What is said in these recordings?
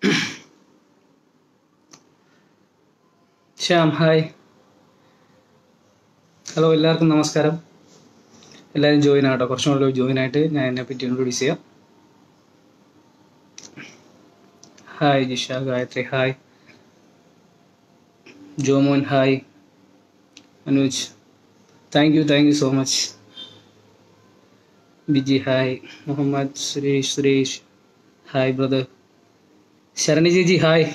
Shyam hi hello എല്ലാവർക്കും നമസ്കാരം എല്ലാവരും ജോയിൻ ആട്ടോ കുറച്ചും കൂടെ ജോയിൻ ആയിട്ട് ഞാൻ എന്നെ പറ്റി ഇൻട്രൊഡ്യൂസ് ചെയ്യാം hi Jisha Gayathri hi Jomon hi Anuj thank you thank you so much Biji hi Muhammad Suresh Suresh hi brother Sharani ചേച്ചി ഹായ്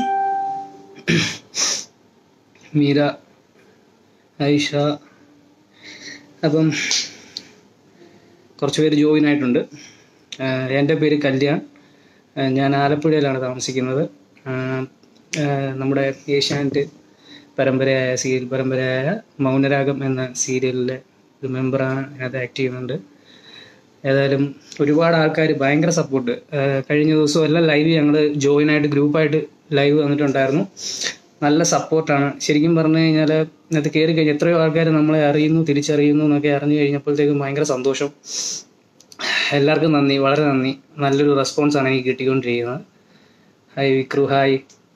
മീര ഐഷ അപ്പം കുറച്ച് പേര് ജോയിൻ ആയിട്ടുണ്ട് ആഹ് എൻ്റെ പേര് കല്യാൺ ആഹ് ഞാൻ ആലപ്പുഴയിലാണ് താമസിക്കുന്നത് ആഹ് ആഹ് നമ്മുടെ ഏഷ്യാനെറ്റ് പരമ്പരയായ സീരിയൽ പരമ്പരയായ മൗനരാഗം എന്ന സീരിയലിലെ ഒരു മെമ്പറാണ് അതിനകത്ത് ആക്ട് ചെയ്യുന്നുണ്ട് ഏതായാലും ഒരുപാട് ആൾക്കാർ ഭയങ്കര സപ്പോർട്ട് കഴിഞ്ഞ ദിവസം എല്ലാം ലൈവ് ഞങ്ങൾ ജോയിൻ ആയിട്ട് ഗ്രൂപ്പായിട്ട് ലൈവ് വന്നിട്ടുണ്ടായിരുന്നു നല്ല സപ്പോർട്ടാണ് ശരിക്കും പറഞ്ഞു കഴിഞ്ഞാൽ ഇതിനകത്ത് കയറി കഴിഞ്ഞാൽ എത്രയോ ആൾക്കാർ നമ്മളെ അറിയുന്നു തിരിച്ചറിയുന്നു എന്നൊക്കെ അറിഞ്ഞു കഴിഞ്ഞപ്പോഴത്തേക്കും ഭയങ്കര സന്തോഷം എല്ലാവർക്കും നന്ദി വളരെ നന്ദി നല്ലൊരു റെസ്പോൺസാണ് എനിക്ക് കിട്ടിക്കൊണ്ടിരിക്കുന്നത് hi Vikru hi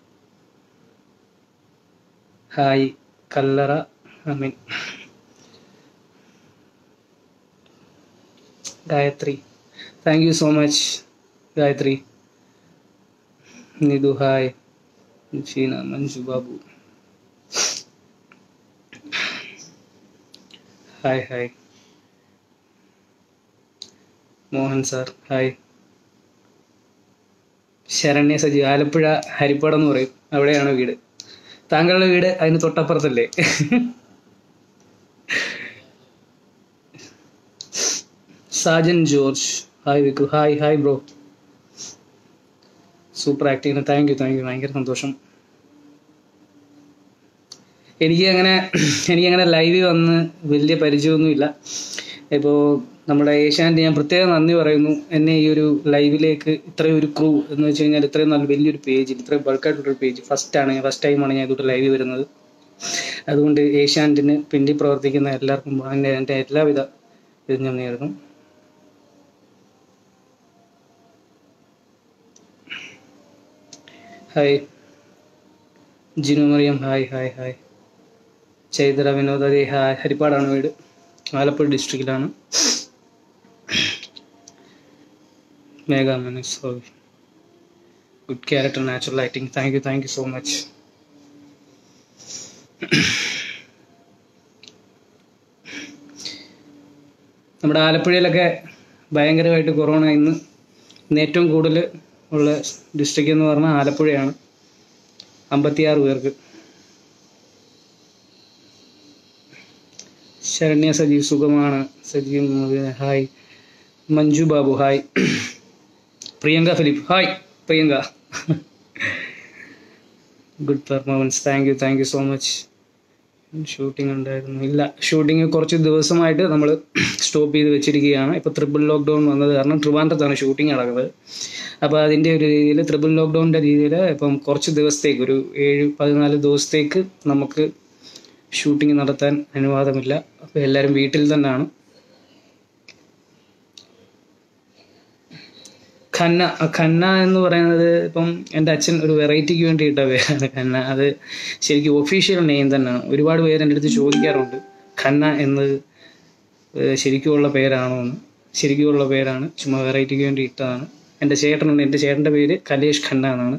hi Kallara I mean Gayathri thank you so much Gayathri Nidhu hi Sheena Manju Babu hi hi Mohan sir hi Saranya Saji Alappuzha Harippad എന്ന് പറയും അവിടെയാണ് വീട് താങ്കളുടെ വീട് അതിന് തൊട്ടപ്പുറത്തല്ലേ Sajan George hi Vikru hi hi bro super act ചെയ്യുന്നു താങ്ക് യു താങ്ക് യു ഭയങ്കര സന്തോഷം എനിക്ക് അങ്ങനെ എനിക്ക് അങ്ങനെ ലൈവിൽ വന്ന് വലിയ പരിചയമൊന്നുമില്ല ഇപ്പോൾ നമ്മുടെ ഏഷ്യാനെറ്റ് ഞാൻ പ്രത്യേകം നന്ദി പറയുന്നു എന്നെ ഈ ഒരു ലൈവിലേക്ക് ഇത്രയും ഒരു ക്രൂ എന്ന് വെച്ച് കഴിഞ്ഞാൽ ഇത്രയും നല്ല വലിയൊരു പേജിൽ ഇത്രയും ബൾക്കായിട്ടുള്ളൊരു പേജ് ഫസ്റ്റാണ് ഫസ്റ്റ് ടൈമാണ് ഞാൻ ഇതോട്ട് ലൈവ് വരുന്നത് അതുകൊണ്ട് ഏഷ്യാനെറ്റിന് പിന്നിൽ പ്രവർത്തിക്കുന്ന എല്ലാവർക്കും എൻ്റെ എൻ്റെ എല്ലാവിധ ഇതും ഞാൻ നേരുന്നു hi Jinu Mariyam hi hi hi Chaithra Vinod അതെ ഹായ് ഹരിപ്പാടാണ് വീട് ആലപ്പുഴ ഡിസ്ട്രിക്റ്റിലാണ് Megha Manas good character natural acting thank you thank you so much നമ്മുടെ ആലപ്പുഴയിലൊക്കെ ഭയങ്കരമായിട്ട് കൊറോണ ഇന്ന് ഇന്ന് ഏറ്റവും കൂടുതൽ ഉള്ള ഡിസ്ട്രിക്റ്റ് എന്ന് പറഞ്ഞാൽ ആലപ്പുഴയാണ് അമ്പത്തിയാറ് പേർക്ക് ശരണ്യ സജീവ് സുഖമാണ് Sajeev hi Manju Babu hi Priyanka Philip hi Priyanka good performance thank you thank you so much shooting ഉണ്ടായിരുന്നു ഇല്ല ഷൂട്ടിംഗ് കുറച്ച് ദിവസമായിട്ട് നമ്മൾ സ്റ്റോപ്പ് ചെയ്ത് വെച്ചിരിക്കുകയാണ് ഇപ്പോൾ ട്രിപ്പിൾ ലോക്ക്ഡൗൺ വന്നത് കാരണം ട്രിവാൻഡ്രത്താണ് ഷൂട്ടിംഗ് നടക്കുന്നത് അപ്പോൾ അതിൻ്റെ ഒരു രീതിയിൽ ട്രിപ്പിൾ ലോക്ക്ഡൗണിൻ്റെ രീതിയിൽ ഇപ്പം കുറച്ച് ദിവസത്തേക്ക് ഒരു ഏഴ് പതിനാല് ദിവസത്തേക്ക് നമുക്ക് ഷൂട്ടിംഗ് നടത്താൻ അനുവാദമില്ല അപ്പോൾ എല്ലാവരും വീട്ടിൽ തന്നെയാണ് ഖന്ന ഖന്ന എന്ന് പറയുന്നത് ഇപ്പം എൻ്റെ അച്ഛൻ ഒരു വെറൈറ്റിക്ക് വേണ്ടി ഇട്ട പേരാണ് ഖന്ന അത് ശരിക്കും ഒഫീഷ്യൽ നെയിം തന്നെയാണ് ഒരുപാട് പേര് എൻ്റെ അടുത്ത് ചോദിക്കാറുണ്ട് ഖന്ന എന്നത് ഏഹ് ശരിക്കുമുള്ള പേരാണോ എന്ന് ശരിക്കുമുള്ള പേരാണ് ചുമ്മാ വെറൈറ്റിക്ക് വേണ്ടി ഇട്ടതാണ് എൻ്റെ ചേട്ടനുണ്ട് എൻ്റെ ചേട്ടൻ്റെ പേര് കലേഷ് ഖന്ന എന്നാണ്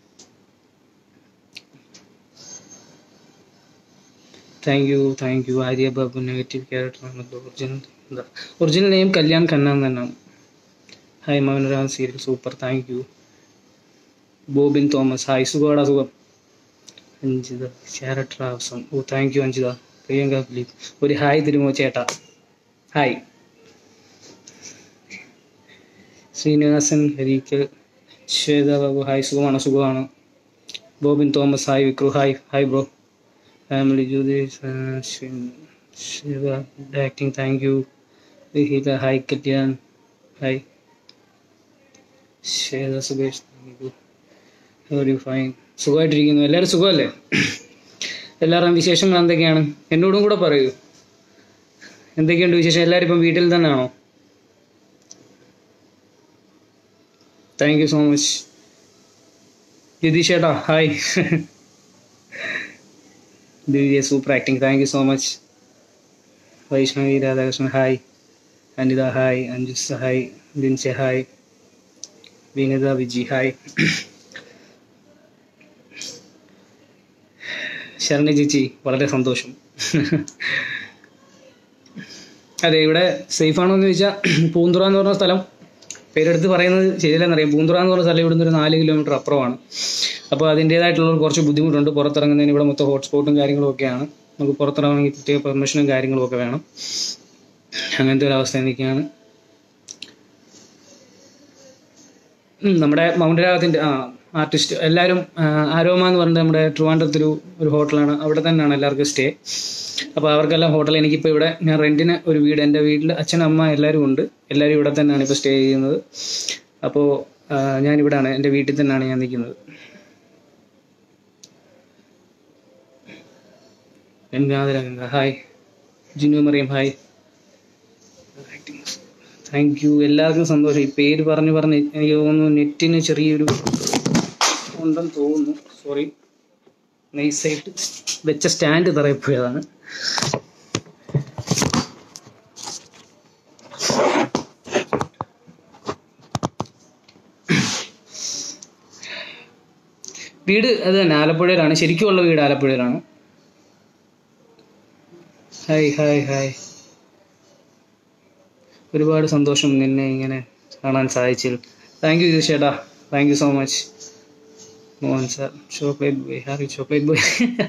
thank you thank you Arya Babu negative ക്യാരക്ടറാണ് ഒറിജിനൽ എന്താ ഒറിജിനൽ നെയിം കല്യാൺ ഖന്ന എന്ന് തന്നെയാണ് ഹായ് മൗനരാജ് serial super thank you Bobin Thomas hi സുഖമാടാ സുഖം അഞ്ചിത ക്യാരക്ടർ ആവശ്യം ഓ താങ്ക് യു അഞ്ചിത പ്രിയങ്ക ഫിലിപ്പ് ഒരു ഹായ് തരുമോ ചേട്ടാ ഹായ് ശ്രീനിവാസൻ ഹരിക്കൽ ശ്വേത ബാബു ഹായ് സുഖമാണ് സുഖമാണ് Bobin Thomas hi Vikru hi hi bro family Jyothi Shiva acting thank you Vihitha hi Kalyan hi Shweta Sukhesh very fine സുഖമായിട്ടിരിക്കുന്നു എല്ലാവരും സുഖമല്ലേ എല്ലാവരുടെയും വിശേഷങ്ങൾ എന്തൊക്കെയാണ് എന്നോടും കൂടെ പറയൂ എന്തൊക്കെയുണ്ട് വിശേഷം എല്ലാവരും ഇപ്പം വീട്ടിൽ തന്നെയാണോ thank you so much Jitheesh ചേട്ടാ hi Divya super acting thank you so much Vaishnavi Radhakrishnan hi Anitha hi Anjus hi Dinsa hi Vinitha Viji hi Sharani ചേച്ചി വളരെ സന്തോഷം അതെ ഇവിടെ സേഫ് ആണോ എന്ന് ചോദിച്ചാൽ പൂന്തുറ എന്ന് പറഞ്ഞ സ്ഥലം പേരെടുത്ത് പറയുന്നത് ശരിയല്ലെന്നറിയാം പൂന്തുറ എന്ന് പറഞ്ഞ സ്ഥലം ഇവിടുന്ന് ഒരു നാല് കിലോമീറ്റർ അപ്പുറമാണ് അപ്പോൾ അതിൻ്റേതായിട്ടുള്ള കുറച്ച് ബുദ്ധിമുട്ടുണ്ട് പുറത്തിറങ്ങുന്നതിന് ഇവിടെ മൊത്തം ഹോട്ട്സ്പോട്ടും കാര്യങ്ങളും ഒക്കെയാണ് നമുക്ക് പുറത്തിറങ്ങണമെങ്കിൽ പ്രത്യേക പെർമിഷനും കാര്യങ്ങളും ഒക്കെ വേണം അങ്ങനത്തെ ഒരു അവസ്ഥ നിൽക്കുകയാണ് ഉം, നമ്മുടെ മൗണ്ട് രാഗത്തിൻ്റെ ആ ആർട്ടിസ്റ്റ് എല്ലാവരും ആ, ആരോമ എന്ന് പറഞ്ഞിട്ട് നമ്മുടെ ട്രിവാൻഡ്രത്തൊരു ഒരു ഹോട്ടലാണ് അവിടെ തന്നെയാണ് എല്ലാവർക്കും സ്റ്റേ അപ്പോൾ അവർക്കെല്ലാം ഹോട്ടൽ എനിക്കിപ്പോൾ ഇവിടെ ഞാൻ റെൻറ്റിന് ഒരു വീട് എൻ്റെ വീട്ടിൽ അച്ഛൻ അമ്മ എല്ലാവരും ഉണ്ട് എല്ലാവരും ഇവിടെ തന്നെയാണ് ഇപ്പോൾ സ്റ്റേ ചെയ്യുന്നത് അപ്പോൾ ഞാനിവിടെയാണ് എൻ്റെ വീട്ടിൽ തന്നെയാണ് ഞാൻ നിൽക്കുന്നത് Gangadhara hi Jinu Mariyam hi thank you എല്ലാവർക്കും സന്തോഷം ഈ പേര് പറഞ്ഞു പറഞ്ഞ് എനിക്ക് തോന്നുന്നു നെറ്റിന് ചെറിയൊരു ഉണ്ടെന്ന് തോന്നുന്നു സോറി നൈസായിട്ട് വെച്ച സ്റ്റാൻഡ് തറയപ്പോയതാണ് വീട് അത് തന്നെ ആലപ്പുഴയിലാണ് ശരിക്കുമുള്ള വീട് ആലപ്പുഴയിലാണ് ഹായ് ഹായ് ഹായ് ഒരുപാട് സന്തോഷം നിന്നെ ഇങ്ങനെ കാണാൻ സാധിച്ചതിൽ താങ്ക് യു ചേട്ടാ thank you so much Mohan sir chocolate boy happy chocolate boy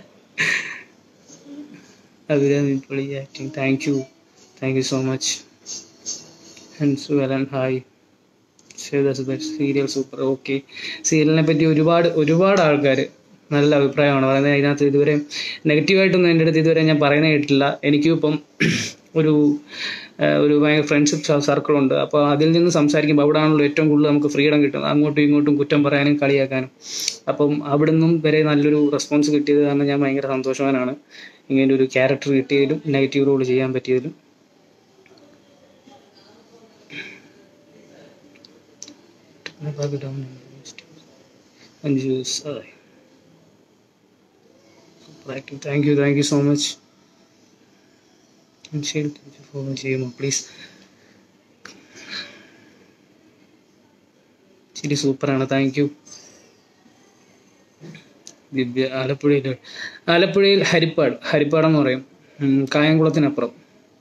Abhirami പൊളി acting thank you thank you so much Hansu Alan hi serial super okay സീരിയലിനെ പറ്റി ഒരുപാട് ഒരുപാട് ആൾക്കാർ നല്ല അഭിപ്രായമാണ് പറയുന്നത് അതിനകത്ത് ഇതുവരെ നെഗറ്റീവായിട്ടൊന്നും എൻ്റെ അടുത്ത് ഇതുവരെ ഞാൻ പറയുന്നത് കേട്ടിട്ടില്ല എനിക്കും ഇപ്പം ഒരു ആ, ഒരു ഭയങ്കര ഫ്രണ്ട്ഷിപ്പ് സർക്കിളുണ്ട് അപ്പോൾ അതിൽ നിന്ന് സംസാരിക്കുമ്പോൾ അവിടെ ആണല്ലോ ഏറ്റവും കൂടുതൽ നമുക്ക് ഫ്രീഡം കിട്ടുന്നത് അങ്ങോട്ടും ഇങ്ങോട്ടും കുറ്റം പറയാനും കളിയാക്കാനും അപ്പം അവിടെ നിന്നും വരെ നല്ലൊരു റെസ്പോൺസ് കിട്ടിയത് കാരണം ഞാൻ ഭയങ്കര സന്തോഷവാനാണ് ഇങ്ങനെ ഒരു ക്യാരക്ടർ കിട്ടിയതിലും നെഗറ്റീവ് റോൾ ചെയ്യാൻ പറ്റിയതിലും അഞ്ജൂസ് അതെ thank you thank you so much follow ചെയ്യുമോ പ്ലീസ് ശരി സൂപ്പറാണ് താങ്ക് യു ദിവ്യ ആലപ്പുഴയിൽ ആലപ്പുഴയിൽ ഹരിപ്പാട് ഹരിപ്പാട് എന്ന് പറയും ഉം, കായംകുളത്തിനപ്പുറം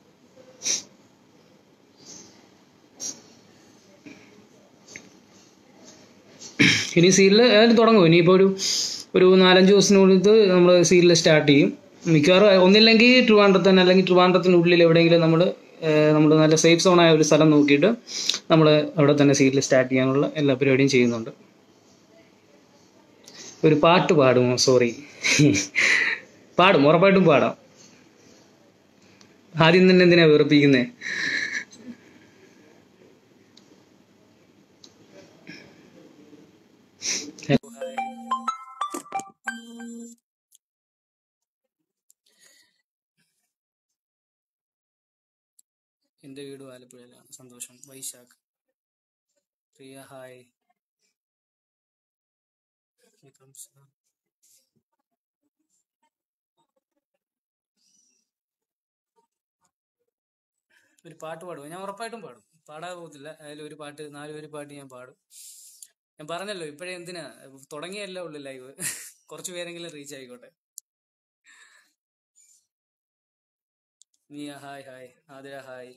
ഇനി സീരിയൽ ഏതായാലും തുടങ്ങും ഇനിയിപ്പോൾ ഒരു ഒരു നാലഞ്ച് ദിവസത്തിനുള്ളിൽ നമ്മൾ സീരിയൽ സ്റ്റാർട്ട് ചെയ്യും മിക്കവാറും ഒന്നില്ലെങ്കിൽ ട്രിവാൻഡ്രത്ത് തന്നെ അല്ലെങ്കിൽ ട്രിവാൻഡ്രത്തിനുള്ളിൽ എവിടെയെങ്കിലും നമ്മൾ നമ്മൾ നല്ല സേഫ് സോണായ ഒരു സ്ഥലം നോക്കിയിട്ട് നമ്മൾ അവിടെ തന്നെ സീരിയൽ സ്റ്റാർട്ട് ചെയ്യാനുള്ള എല്ലാ പരിപാടിയും ചെയ്യുന്നുണ്ട് ഒരു പാട്ട് പാടുമോ സോറി പാടും ഉറപ്പായിട്ടും പാടാം ആദ്യം തന്നെ എന്തിനാ വെറുപ്പിക്കുന്നേ എൻ്റെ വീട് ആലപ്പുഴയിലാണ് സന്തോഷം വൈശാഖ് പ്രിയ ഹായ് വിക്രം സാർ ഒരു പാട്ട് പാടുമോ ഞാൻ ഉറപ്പായിട്ടും പാടും പാടാതെ പോകത്തില്ല അതിൽ ഒരു പാട്ട് നാല് ഒരു പാട്ട് ഞാൻ പാടും ഞാൻ പറഞ്ഞല്ലോ ഇപ്പോഴേ എന്തിനാ തുടങ്ങിയല്ലേ ഉള്ളു ലൈവ് കുറച്ച് പേരെങ്കിലും റീച്ച് ആയിക്കോട്ടെ Neeya hi hi Athira hi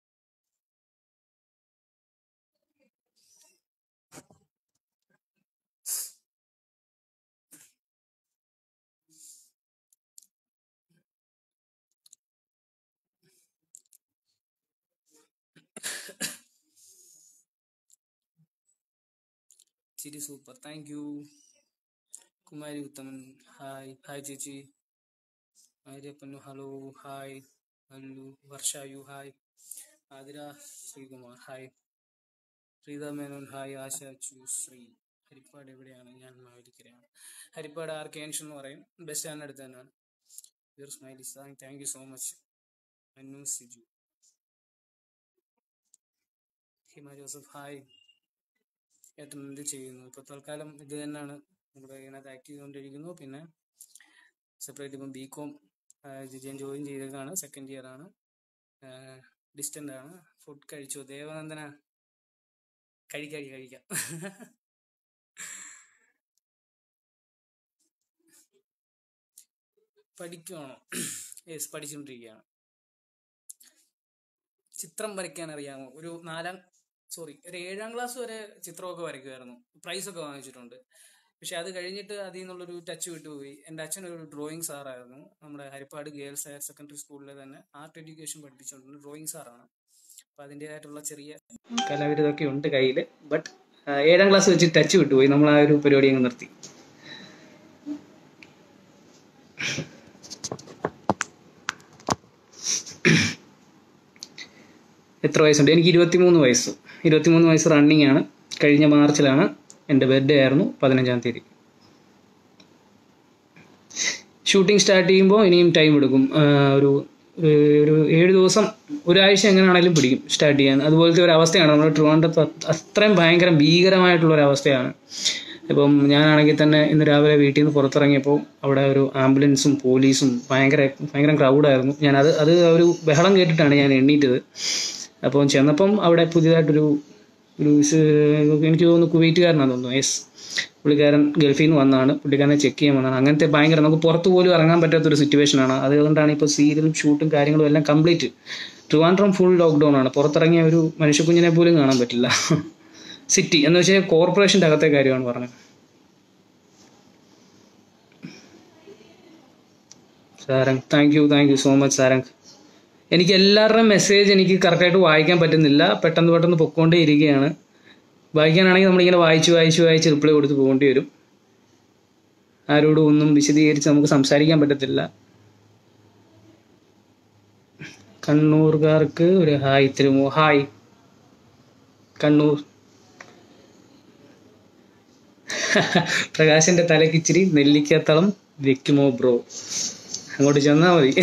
ചിരി super thank you Kumari Uthaman hi hi ചേച്ചി ആര്യപ്പന്നു hello hi hello Varsha you hi Athira Sreekumar hi Preetha Menon hi Asha ചു ശ്രീ ഹരിപ്പാട് എവിടെയാണ് ഞാൻ മാവേലിക്കരയാണ് ഹരിപ്പാട് ആർ കെ എന്ന് പറയും ബസ് സ്റ്റാൻഡിന് അടുത്ത് തന്നെയാണ് your smiley thank you so much Annu Siju Hima Joseph hi ഏട്ടൻ എന്ത് ചെയ്യുന്നു ഇപ്പൊ തൽക്കാലം ഇത് തന്നെയാണ് നമ്മുടെ ഇതിനകത്ത് ആക്ട് ചെയ്തുകൊണ്ടിരിക്കുന്നു പിന്നെ സെപ്പറേറ്റ് ഇപ്പം ബി കോം ഞാൻ ജോയിൻ ചെയ്തേക്കാണ് സെക്കൻഡ് ഇയർ ആണ് ഡിസ്റ്റന്റ് ആണ് ഫുഡ് കഴിച്ചു ദേവനന്ദന കഴിക്കാം കഴിക്കാം പഠിക്കുവാണോ യെസ് പഠിച്ചുകൊണ്ടിരിക്കുകയാണ് ചിത്രം വരയ്ക്കാൻ അറിയാമോ ഒരു നാലാം സോറി ഒരു ഏഴാം ക്ലാസ് വരെ ചിത്രമൊക്കെ വരയ്ക്കുമായിരുന്നു പ്രൈസ് ഒക്കെ വാങ്ങിച്ചിട്ടുണ്ട് പക്ഷെ അത് കഴിഞ്ഞിട്ട് അതിൽ നിന്നുള്ളൊരു ടച്ച് വിട്ടുപോയി എൻ്റെ അച്ഛൻ ഒരു ഡ്രോയിങ് സാറായിരുന്നു നമ്മുടെ ഹരിപ്പാട് ഗേൾസ് ഹയർ സെക്കൻഡറി സ്കൂളിൽ തന്നെ ആർട്ട് എഡ്യൂക്കേഷൻ പഠിപ്പിച്ചുകൊണ്ട് ഡ്രോയിങ് സാറാണ് അപ്പം അതിൻ്റെതായിട്ടുള്ള ചെറിയ കലാവിരുതൊക്കെ ഉണ്ട് കയ്യിൽ ബട്ട് ഏഴാം ക്ലാസ് വെച്ച് ടച്ച് വിട്ടുപോയി നമ്മൾ ആ ഒരു പരിപാടി അങ്ങ് നിർത്തി എത്ര വയസ്സുണ്ട് എനിക്ക് ഇരുപത്തിമൂന്ന് വയസ്സ് ഇരുപത്തിമൂന്ന് വയസ്സ് റണ്ണിങ് ആണ് കഴിഞ്ഞ മാർച്ചിലാണ് എൻ്റെ ബർത്ത്ഡേ ആയിരുന്നു പതിനഞ്ചാം തീയതി ഷൂട്ടിംഗ് സ്റ്റാർട്ട് ചെയ്യുമ്പോൾ ഇനിയും ടൈം എടുക്കും ആ, ഒരു ഒരു ഏഴ് ദിവസം ഒരാഴ്ച എങ്ങനെയാണെങ്കിലും പിടിക്കും സ്റ്റാർട്ട് ചെയ്യാൻ അതുപോലത്തെ ഒരു അവസ്ഥയാണ് നമ്മുടെ ട്രിവാൻഡ്രത്ത് അത് അത്രയും ഭയങ്കര ഭീകരമായിട്ടുള്ള ഒരു അവസ്ഥയാണ് ഇപ്പം ഞാനാണെങ്കിൽ തന്നെ ഇന്ന് രാവിലെ വീട്ടിൽ നിന്ന് പുറത്തിറങ്ങിയപ്പോൾ അവിടെ ഒരു ആംബുലൻസും പോലീസും ഭയങ്കര ഭയങ്കര ക്രൗഡായിരുന്നു ഞാൻ അത് അത് ഒരു ബഹളം കേട്ടിട്ടാണ് ഞാൻ എണ്ണീറ്റത് അപ്പോൾ ചെന്നപ്പം അവിടെ പുതിയതായിട്ടൊരു ഒരു സ് എനിക്ക് തോന്നുന്നു കുവൈറ്റുകാരനാണെന്ന് തോന്നുന്നു യെസ് പുള്ളിക്കാരൻ ഗൾഫിൽ നിന്ന് വന്നതാണ് പുള്ളിക്കാരനെ ചെക്ക് ചെയ്യാൻ വന്നതാണ് അങ്ങനത്തെ ഭയങ്കര നമുക്ക് പുറത്ത് പോലും ഇറങ്ങാൻ പറ്റാത്തൊരു സിറ്റുവേഷനാണ് അതുകൊണ്ടാണ് ഇപ്പോൾ സീരിയലും ഷൂട്ടും കാര്യങ്ങളും എല്ലാം കംപ്ലീറ്റ് ട്രിവാൻഡ്രം ഫുൾ ലോക്ക്ഡൗൺ ആണ് പുറത്തിറങ്ങിയ ഒരു മനുഷ്യക്കുഞ്ഞിനെ പോലും കാണാൻ പറ്റില്ല സിറ്റി എന്ന് വെച്ചാൽ കോർപ്പറേഷൻ്റെ അകത്തെ കാര്യമാണ് പറഞ്ഞത് Sarang thank you thank you so much Sarang എനിക്ക് എല്ലാവരുടെയും മെസ്സേജ് എനിക്ക് കറക്റ്റായിട്ട് വായിക്കാൻ പറ്റുന്നില്ല പെട്ടെന്ന് പെട്ടെന്ന് പൊക്കോണ്ടേ ഇരിക്കുകയാണ് വായിക്കാനാണെങ്കിൽ നമ്മളിങ്ങനെ വായിച്ച് വായിച്ച് വായിച്ച് റിപ്ലൈ കൊടുത്ത് പോകേണ്ടി വരും ആരോടും ഒന്നും വിശദീകരിച്ച് നമുക്ക് സംസാരിക്കാൻ പറ്റത്തില്ല കണ്ണൂർകാർക്ക് ഒരു ഹായ് തരുമോ ഹായ് കണ്ണൂർ പ്രകാശിന്റെ തലക്ക് ഇച്ചിരി നെല്ലിക്കത്തളം വെക്കുമോ ബ്രോ അങ്ങോട്ട് ചെന്നാ മതി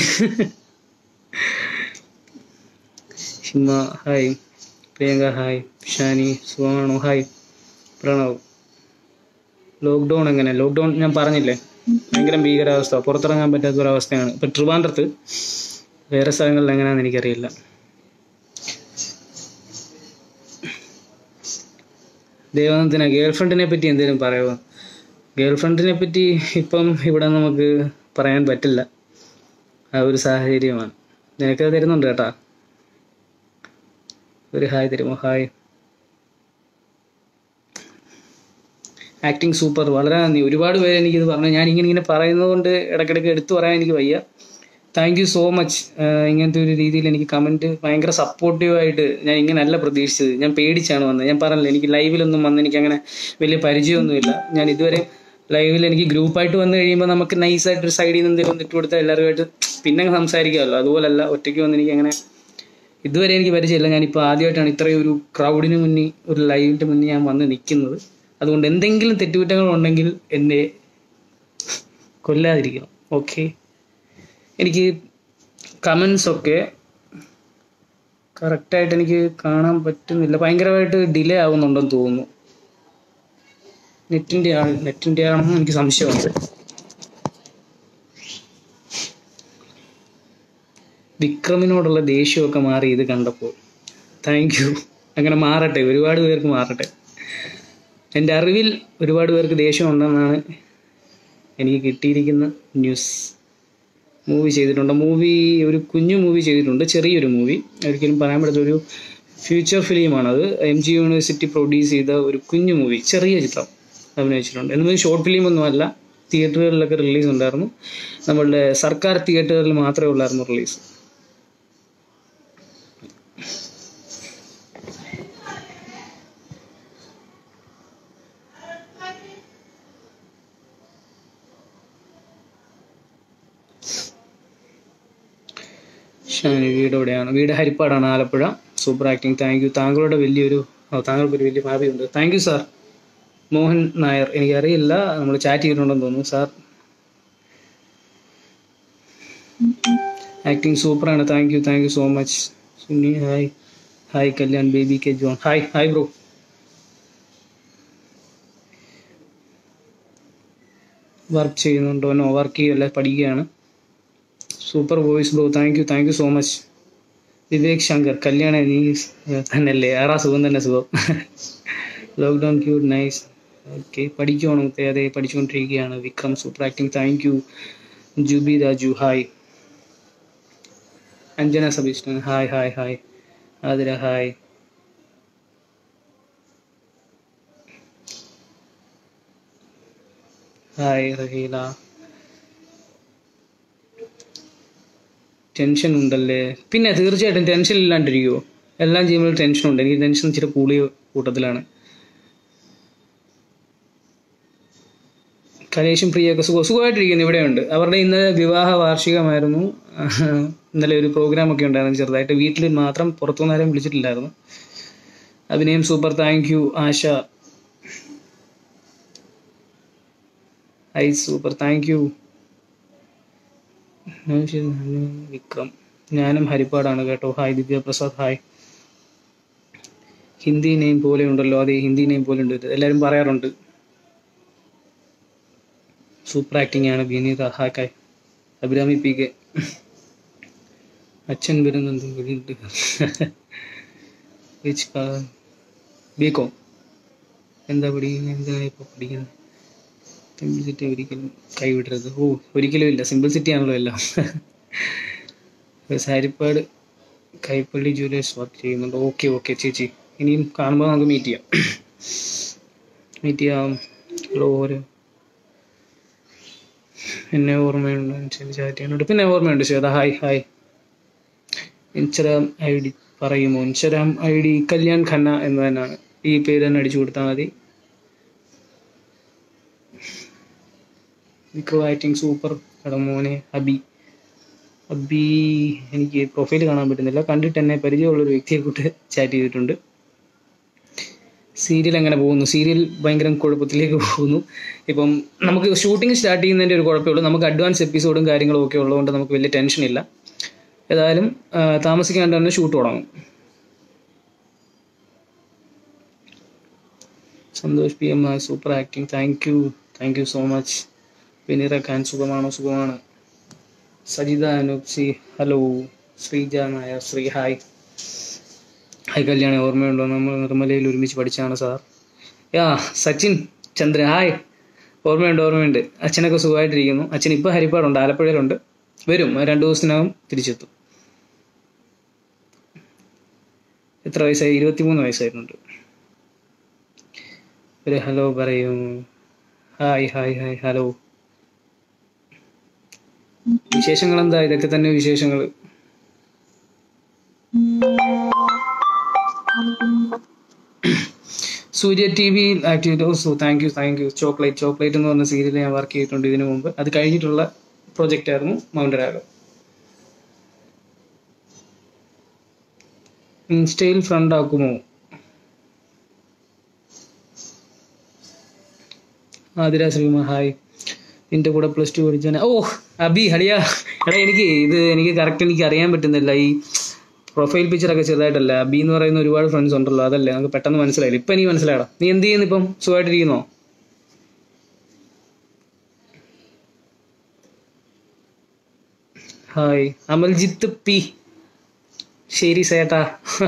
ഹിമ ഹായ് പ്രിയങ്ക ഹായ് ഷാനി സുഖമാണോ ഹായ് പ്രണവ് ലോക്ക്ഡൗൺ എങ്ങനെ ലോക്ക്ഡൗൺ ഞാൻ പറഞ്ഞില്ലേ ഭയങ്കര ഭീകരാവസ്ഥ പുറത്തിറങ്ങാൻ പറ്റാത്ത ഒരു അവസ്ഥയാണ് ഇപ്പൊ ട്രിവാൻഡ്രത്ത് വേറെ സ്ഥലങ്ങളിൽ എങ്ങനെയാണെന്ന് എനിക്കറിയില്ല ദേവനന്ദന ഗേൾഫ്രണ്ടിനെ പറ്റി എന്തെങ്കിലും പറയുമോ ഗേൾഫ്രണ്ടിനെ പറ്റി ഇപ്പം ഇവിടെ നമുക്ക് പറയാൻ പറ്റില്ല ആ ഒരു സാഹചര്യമാണ് നിനക്ക് തരുന്നുണ്ട് കേട്ടാ ഒരു ഹായ് തരുമോ ഹായ് ആക്ടിങ് സൂപ്പർ വളരെ നന്ദി ഒരുപാട് പേര് എനിക്കിത് പറഞ്ഞു ഞാൻ ഇങ്ങനെ ഇങ്ങനെ പറയുന്നത് കൊണ്ട് ഇടയ്ക്കിടയ്ക്ക് എടുത്തു പറയാൻ എനിക്ക് വയ്യ താങ്ക് യു സോ മച്ച് ഇങ്ങനത്തെ ഒരു രീതിയിൽ എനിക്ക് കമൻറ്റ് ഭയങ്കര സപ്പോർട്ടീവായിട്ട് ഞാൻ ഇങ്ങനെയല്ല പ്രതീക്ഷിച്ചത് ഞാൻ പേടിച്ചാണ് വന്നത് ഞാൻ പറഞ്ഞില്ല എനിക്ക് ലൈവിലൊന്നും വന്ന് എനിക്ക് അങ്ങനെ വലിയ പരിചയമൊന്നുമില്ല ഞാൻ ഇതുവരെ ലൈവിൽ എനിക്ക് ഗ്രൂപ്പായിട്ട് വന്നു കഴിയുമ്പോൾ നമുക്ക് നൈസായിട്ട് ഒരു സൈഡിൽ നിന്ന് എന്തെങ്കിലും ഇട്ട് കൊടുത്താൽ എല്ലാവരുമായിട്ട് പിന്നെ അങ്ങ് സംസാരിക്കാമല്ലോ അതുപോലല്ല ഒറ്റയ്ക്ക് വന്ന് എനിക്ക് അങ്ങനെ ഇതുവരെ എനിക്ക് പരിചയമില്ല ഞാനിപ്പോൾ ആദ്യമായിട്ടാണ് ഇത്രയും ഒരു ക്രൗഡിന് മുന്നിൽ ഒരു ലൈവിൻ്റെ മുന്നിൽ ഞാൻ വന്ന് നിൽക്കുന്നത് അതുകൊണ്ട് എന്തെങ്കിലും തെറ്റുകുറ്റങ്ങൾ ഉണ്ടെങ്കിൽ എന്നെ കൊല്ലാതിരിക്കണം ഓക്കെ എനിക്ക് കമൻസ് ഒക്കെ കറക്റ്റായിട്ട് എനിക്ക് കാണാൻ പറ്റുന്നില്ല ഭയങ്കരമായിട്ട് ഡിലേ ആവുന്നുണ്ടെന്ന് തോന്നുന്നു നെറ്റിൻ്റെ ആണ് നെറ്റിൻ്റെ ആണെന്ന് എനിക്ക് സംശയമുണ്ട് വിക്രമിനോടുള്ള ദേഷ്യമൊക്കെ മാറി ഇത് കണ്ടപ്പോൾ താങ്ക് യു അങ്ങനെ മാറട്ടെ ഒരുപാട് പേർക്ക് മാറട്ടെ എൻ്റെ അറിവിൽ ഒരുപാട് പേർക്ക് ദേഷ്യമുണ്ടെന്നാണ് എനിക്ക് കിട്ടിയിരിക്കുന്ന ന്യൂസ് മൂവി ചെയ്തിട്ടുണ്ട് മൂവി ഒരു കുഞ്ഞു മൂവി ചെയ്തിട്ടുണ്ട് ചെറിയൊരു മൂവി ഒരിക്കലും പറയാൻ പറ്റാത്ത ഒരു ഫ്യൂച്ചർ ഫിലിമാണത് എം ജി യൂണിവേഴ്സിറ്റി പ്രൊഡ്യൂസ് ചെയ്ത ഒരു കുഞ്ഞു മൂവി ചെറിയ ചിത്രം അഭിനയിച്ചിട്ടുണ്ട് എന്നത് ഷോർട്ട് ഫിലിം ഒന്നും അല്ല തിയേറ്ററുകളിലൊക്കെ റിലീസ് ഉണ്ടായിരുന്നു നമ്മളുടെ സർക്കാർ തിയേറ്ററുകളിൽ മാത്രമേ ഉള്ളായിരുന്നു റിലീസ് ഷാനി വീട് എവിടെയാണ് വീട് ഹരിപ്പാടാണ് Alappuzha super acting thank you താങ്കളുടെ വലിയൊരു ഓ, താങ്കൾക്ക് ഒരു വലിയ ഭാവിയുണ്ട് thank you sir Mohan Nair എനിക്കറിയില്ല നമ്മൾ ചാറ്റ് ചെയ്തിട്ടുണ്ടെന്ന് തോന്നുന്നു സാർ ആക്ടിങ് സൂപ്പറാണ് thank you thank you so much Suni hi hi Kalyan Baby K John hi hi bro work ചെയ്യുന്നുണ്ടോ നോ വർക്ക് ചെയ്യല്ല പഠിക്കുകയാണ് super voice bro thank you thank you so much Vivek Shankar Kalyana നീ തന്നെയല്ലേ ആറാ സുഖം തന്നെ സുഖം ലോക്ക്ഡൗൺ ക്യൂട്ട് നൈസ് ഓക്കെ പഠിക്കുവാണ് മുത്തേ അതെ പഠിച്ചുകൊണ്ടിരിക്കുകയാണ് Vikram super acting thank you Jubi Raju hi Anjana സബീഷ്ണൻ hi hi hi Athira hi hi Raheela tension ഉണ്ടല്ലേ പിന്നെ തീർച്ചയായിട്ടും ടെൻഷൻ ഇല്ലാണ്ടിരിക്കുമോ എല്ലാം ചെയ്യുമ്പോൾ ടെൻഷൻ ഉണ്ട് എനിക്ക് ടെൻഷൻ ഇച്ചിരി കൂടിയ കൂട്ടത്തിലാണ് കലേഷും പ്രിയൊക്കെ സുഖം സുഖമായിട്ടിരിക്കുന്നു ഇവിടെയുണ്ട് അവരുടെ ഇന്നലെ വിവാഹ വാർഷികമായിരുന്നു ഇന്നലെ ഒരു പ്രോഗ്രാം ഒക്കെ ഉണ്ടായിരുന്നു ചെറുതായിട്ട് വീട്ടിൽ മാത്രം പുറത്തുനിന്ന് ആരെയും വിളിച്ചിട്ടില്ലായിരുന്നു അഭിനയം super thank you Asha I super thank you Vikram ഞാനും ഹരിപ്പാടാണ് കേട്ടോ hi Divya Prasad hi Hindi name പോലെ ഉണ്ടല്ലോ അതെ ഹിന്ദി നെയിം പോലെ ഉണ്ട് എല്ലാവരും പറയാറുണ്ട് സൂപ്പർ ആക്ടിംഗ് ആണ് വിനീത ഹാക്കായ് അഭിരാമി പി കെ അച്ഛൻ വരുന്നുണ്ട് വീണ്ടും ബി കോം എന്താ പഠിക്കുന്നത് എന്താ ഇപ്പോൾ പഠിക്കുന്നത് സിമ്പിൾ സിറ്റി ഒരിക്കലും കൈവിടരുത് ഓ ഒരിക്കലും ഇല്ല സിമ്പിൾ സിറ്റി ആണല്ലോ എല്ലാം സാരിപ്പാട് കൈപ്പള്ളി ജൂലേഴ്സ് വർക്ക് ചെയ്യുന്നുണ്ട് ഓക്കെ ഓക്കെ ചേച്ചി ഇനിയും കാണുമ്പോൾ നമുക്ക് മീറ്റ് ചെയ്യാം മീറ്റ് ചെയ്യാം ഹലോ ഒരു എന്നെ ഓർമ്മയുണ്ട് ശരി ചാറ്റ് ചെയ്യാനുണ്ട് പിന്നെ ഓർമ്മയുണ്ട് Shwetha hi hi Instagram I D പറയുമോ Instagram I D Kalyan Khanna എന്ന് തന്നെയാണ് ഈ പേര് തന്നെ അടിച്ചു കൊടുത്താൽ മതി വിക്രോ ആക്ടിങ് സൂപ്പർ എടാ മോനെ അബി അബി എനിക്ക് പ്രൊഫൈൽ കാണാൻ പറ്റുന്നില്ല കണ്ടിട്ട് എന്നെ പരിചയമുള്ളൊരു വ്യക്തിയെ കൂട്ട് ചാറ്റ് ചെയ്തിട്ടുണ്ട് സീരിയൽ എങ്ങനെ പോകുന്നു സീരിയൽ ഭയങ്കര കുഴപ്പത്തിലേക്ക് പോകുന്നു ഇപ്പം നമുക്ക് ഷൂട്ടിംഗ് സ്റ്റാർട്ട് ചെയ്യുന്നതിൻ്റെ ഒരു കുഴപ്പമുള്ളൂ നമുക്ക് അഡ്വാൻസ് എപ്പിസോഡും കാര്യങ്ങളും ഒക്കെ ഉള്ളതുകൊണ്ട് നമുക്ക് വലിയ ടെൻഷൻ ഇല്ല ഏതായാലും ആ, താമസിക്കാണ്ട് തന്നെ ഷൂട്ട് തുടങ്ങും Santhosh P M super acting thank you thank you so much Vineera Khan സുഖമാണോ സുഖമാണ് Sajitha Anoop C hello Sreeja Nair Sree hi hi Kalyani ഓർമ്മയുണ്ടോ നമ്മൾ നിർമ്മലയിൽ ഒരുമിച്ച് പഠിച്ചാണ് sir ya Sachin Chandran hi ഓർമ്മയുണ്ട് ഓർമ്മയുണ്ട് അച്ഛനൊക്കെ സുഖമായിട്ടിരിക്കുന്നു അച്ഛൻ ഇപ്പോൾ ഹരിപ്പാടുണ്ട് ആലപ്പുഴയിലുണ്ട് വരും രണ്ടു ദിവസത്തിനകം തിരിച്ചെത്തും എത്ര വയസ്സായി ഇരുപത്തിമൂന്ന് വയസ്സായിട്ടുണ്ട് ഒരു ഹലോ പറയൂ ഹായ് ഹായ് ഹായ് ഹലോ വിശേഷങ്ങൾ എന്താ ഇതൊക്കെ തന്നെ വിശേഷങ്ങൾ Surya T V activity oh so thank you thank you chocolate chocolate എന്ന് പറഞ്ഞ സീരിയൽ ഞാൻ വർക്ക് ചെയ്തിട്ടുണ്ട് ഇതിനു മുമ്പ് അത് കഴിഞ്ഞിട്ടുള്ള പ്രോജക്റ്റ് ആയിരുന്നു മൗണ്ടരാഗം ഇൻസ്റ്റയിൽ ഫ്രണ്ട് ആക്കുമോ ആതിര ശ്രീമ ഹായ് നിന്റെ കൂടെ പ്ലസ് ടു പഠിച്ചാൽ ഓ അബി ഹളിയ എടാ എനിക്ക് ഇത് എനിക്ക് കറക്റ്റ് എനിക്ക് അറിയാൻ പറ്റുന്നില്ല ഈ പ്രൊഫൈൽ പിക്ചറൊക്കെ ചെറുതായിട്ടല്ല അബി എന്ന് പറയുന്ന ഒരുപാട് ഫ്രണ്ട്സ് ഉണ്ടല്ലോ അതല്ലേ നമുക്ക് പെട്ടെന്ന് മനസ്സിലായില്ല ഇപ്പം എനിക്ക് മനസ്സിലായടാ നീ എന്ത് ചെയ്യുന്നു ഇപ്പം സുഖമായിട്ടിരിക്കുന്നോ ഹായ് അമൽജിത്ത് പി ശരി സേട്ടാ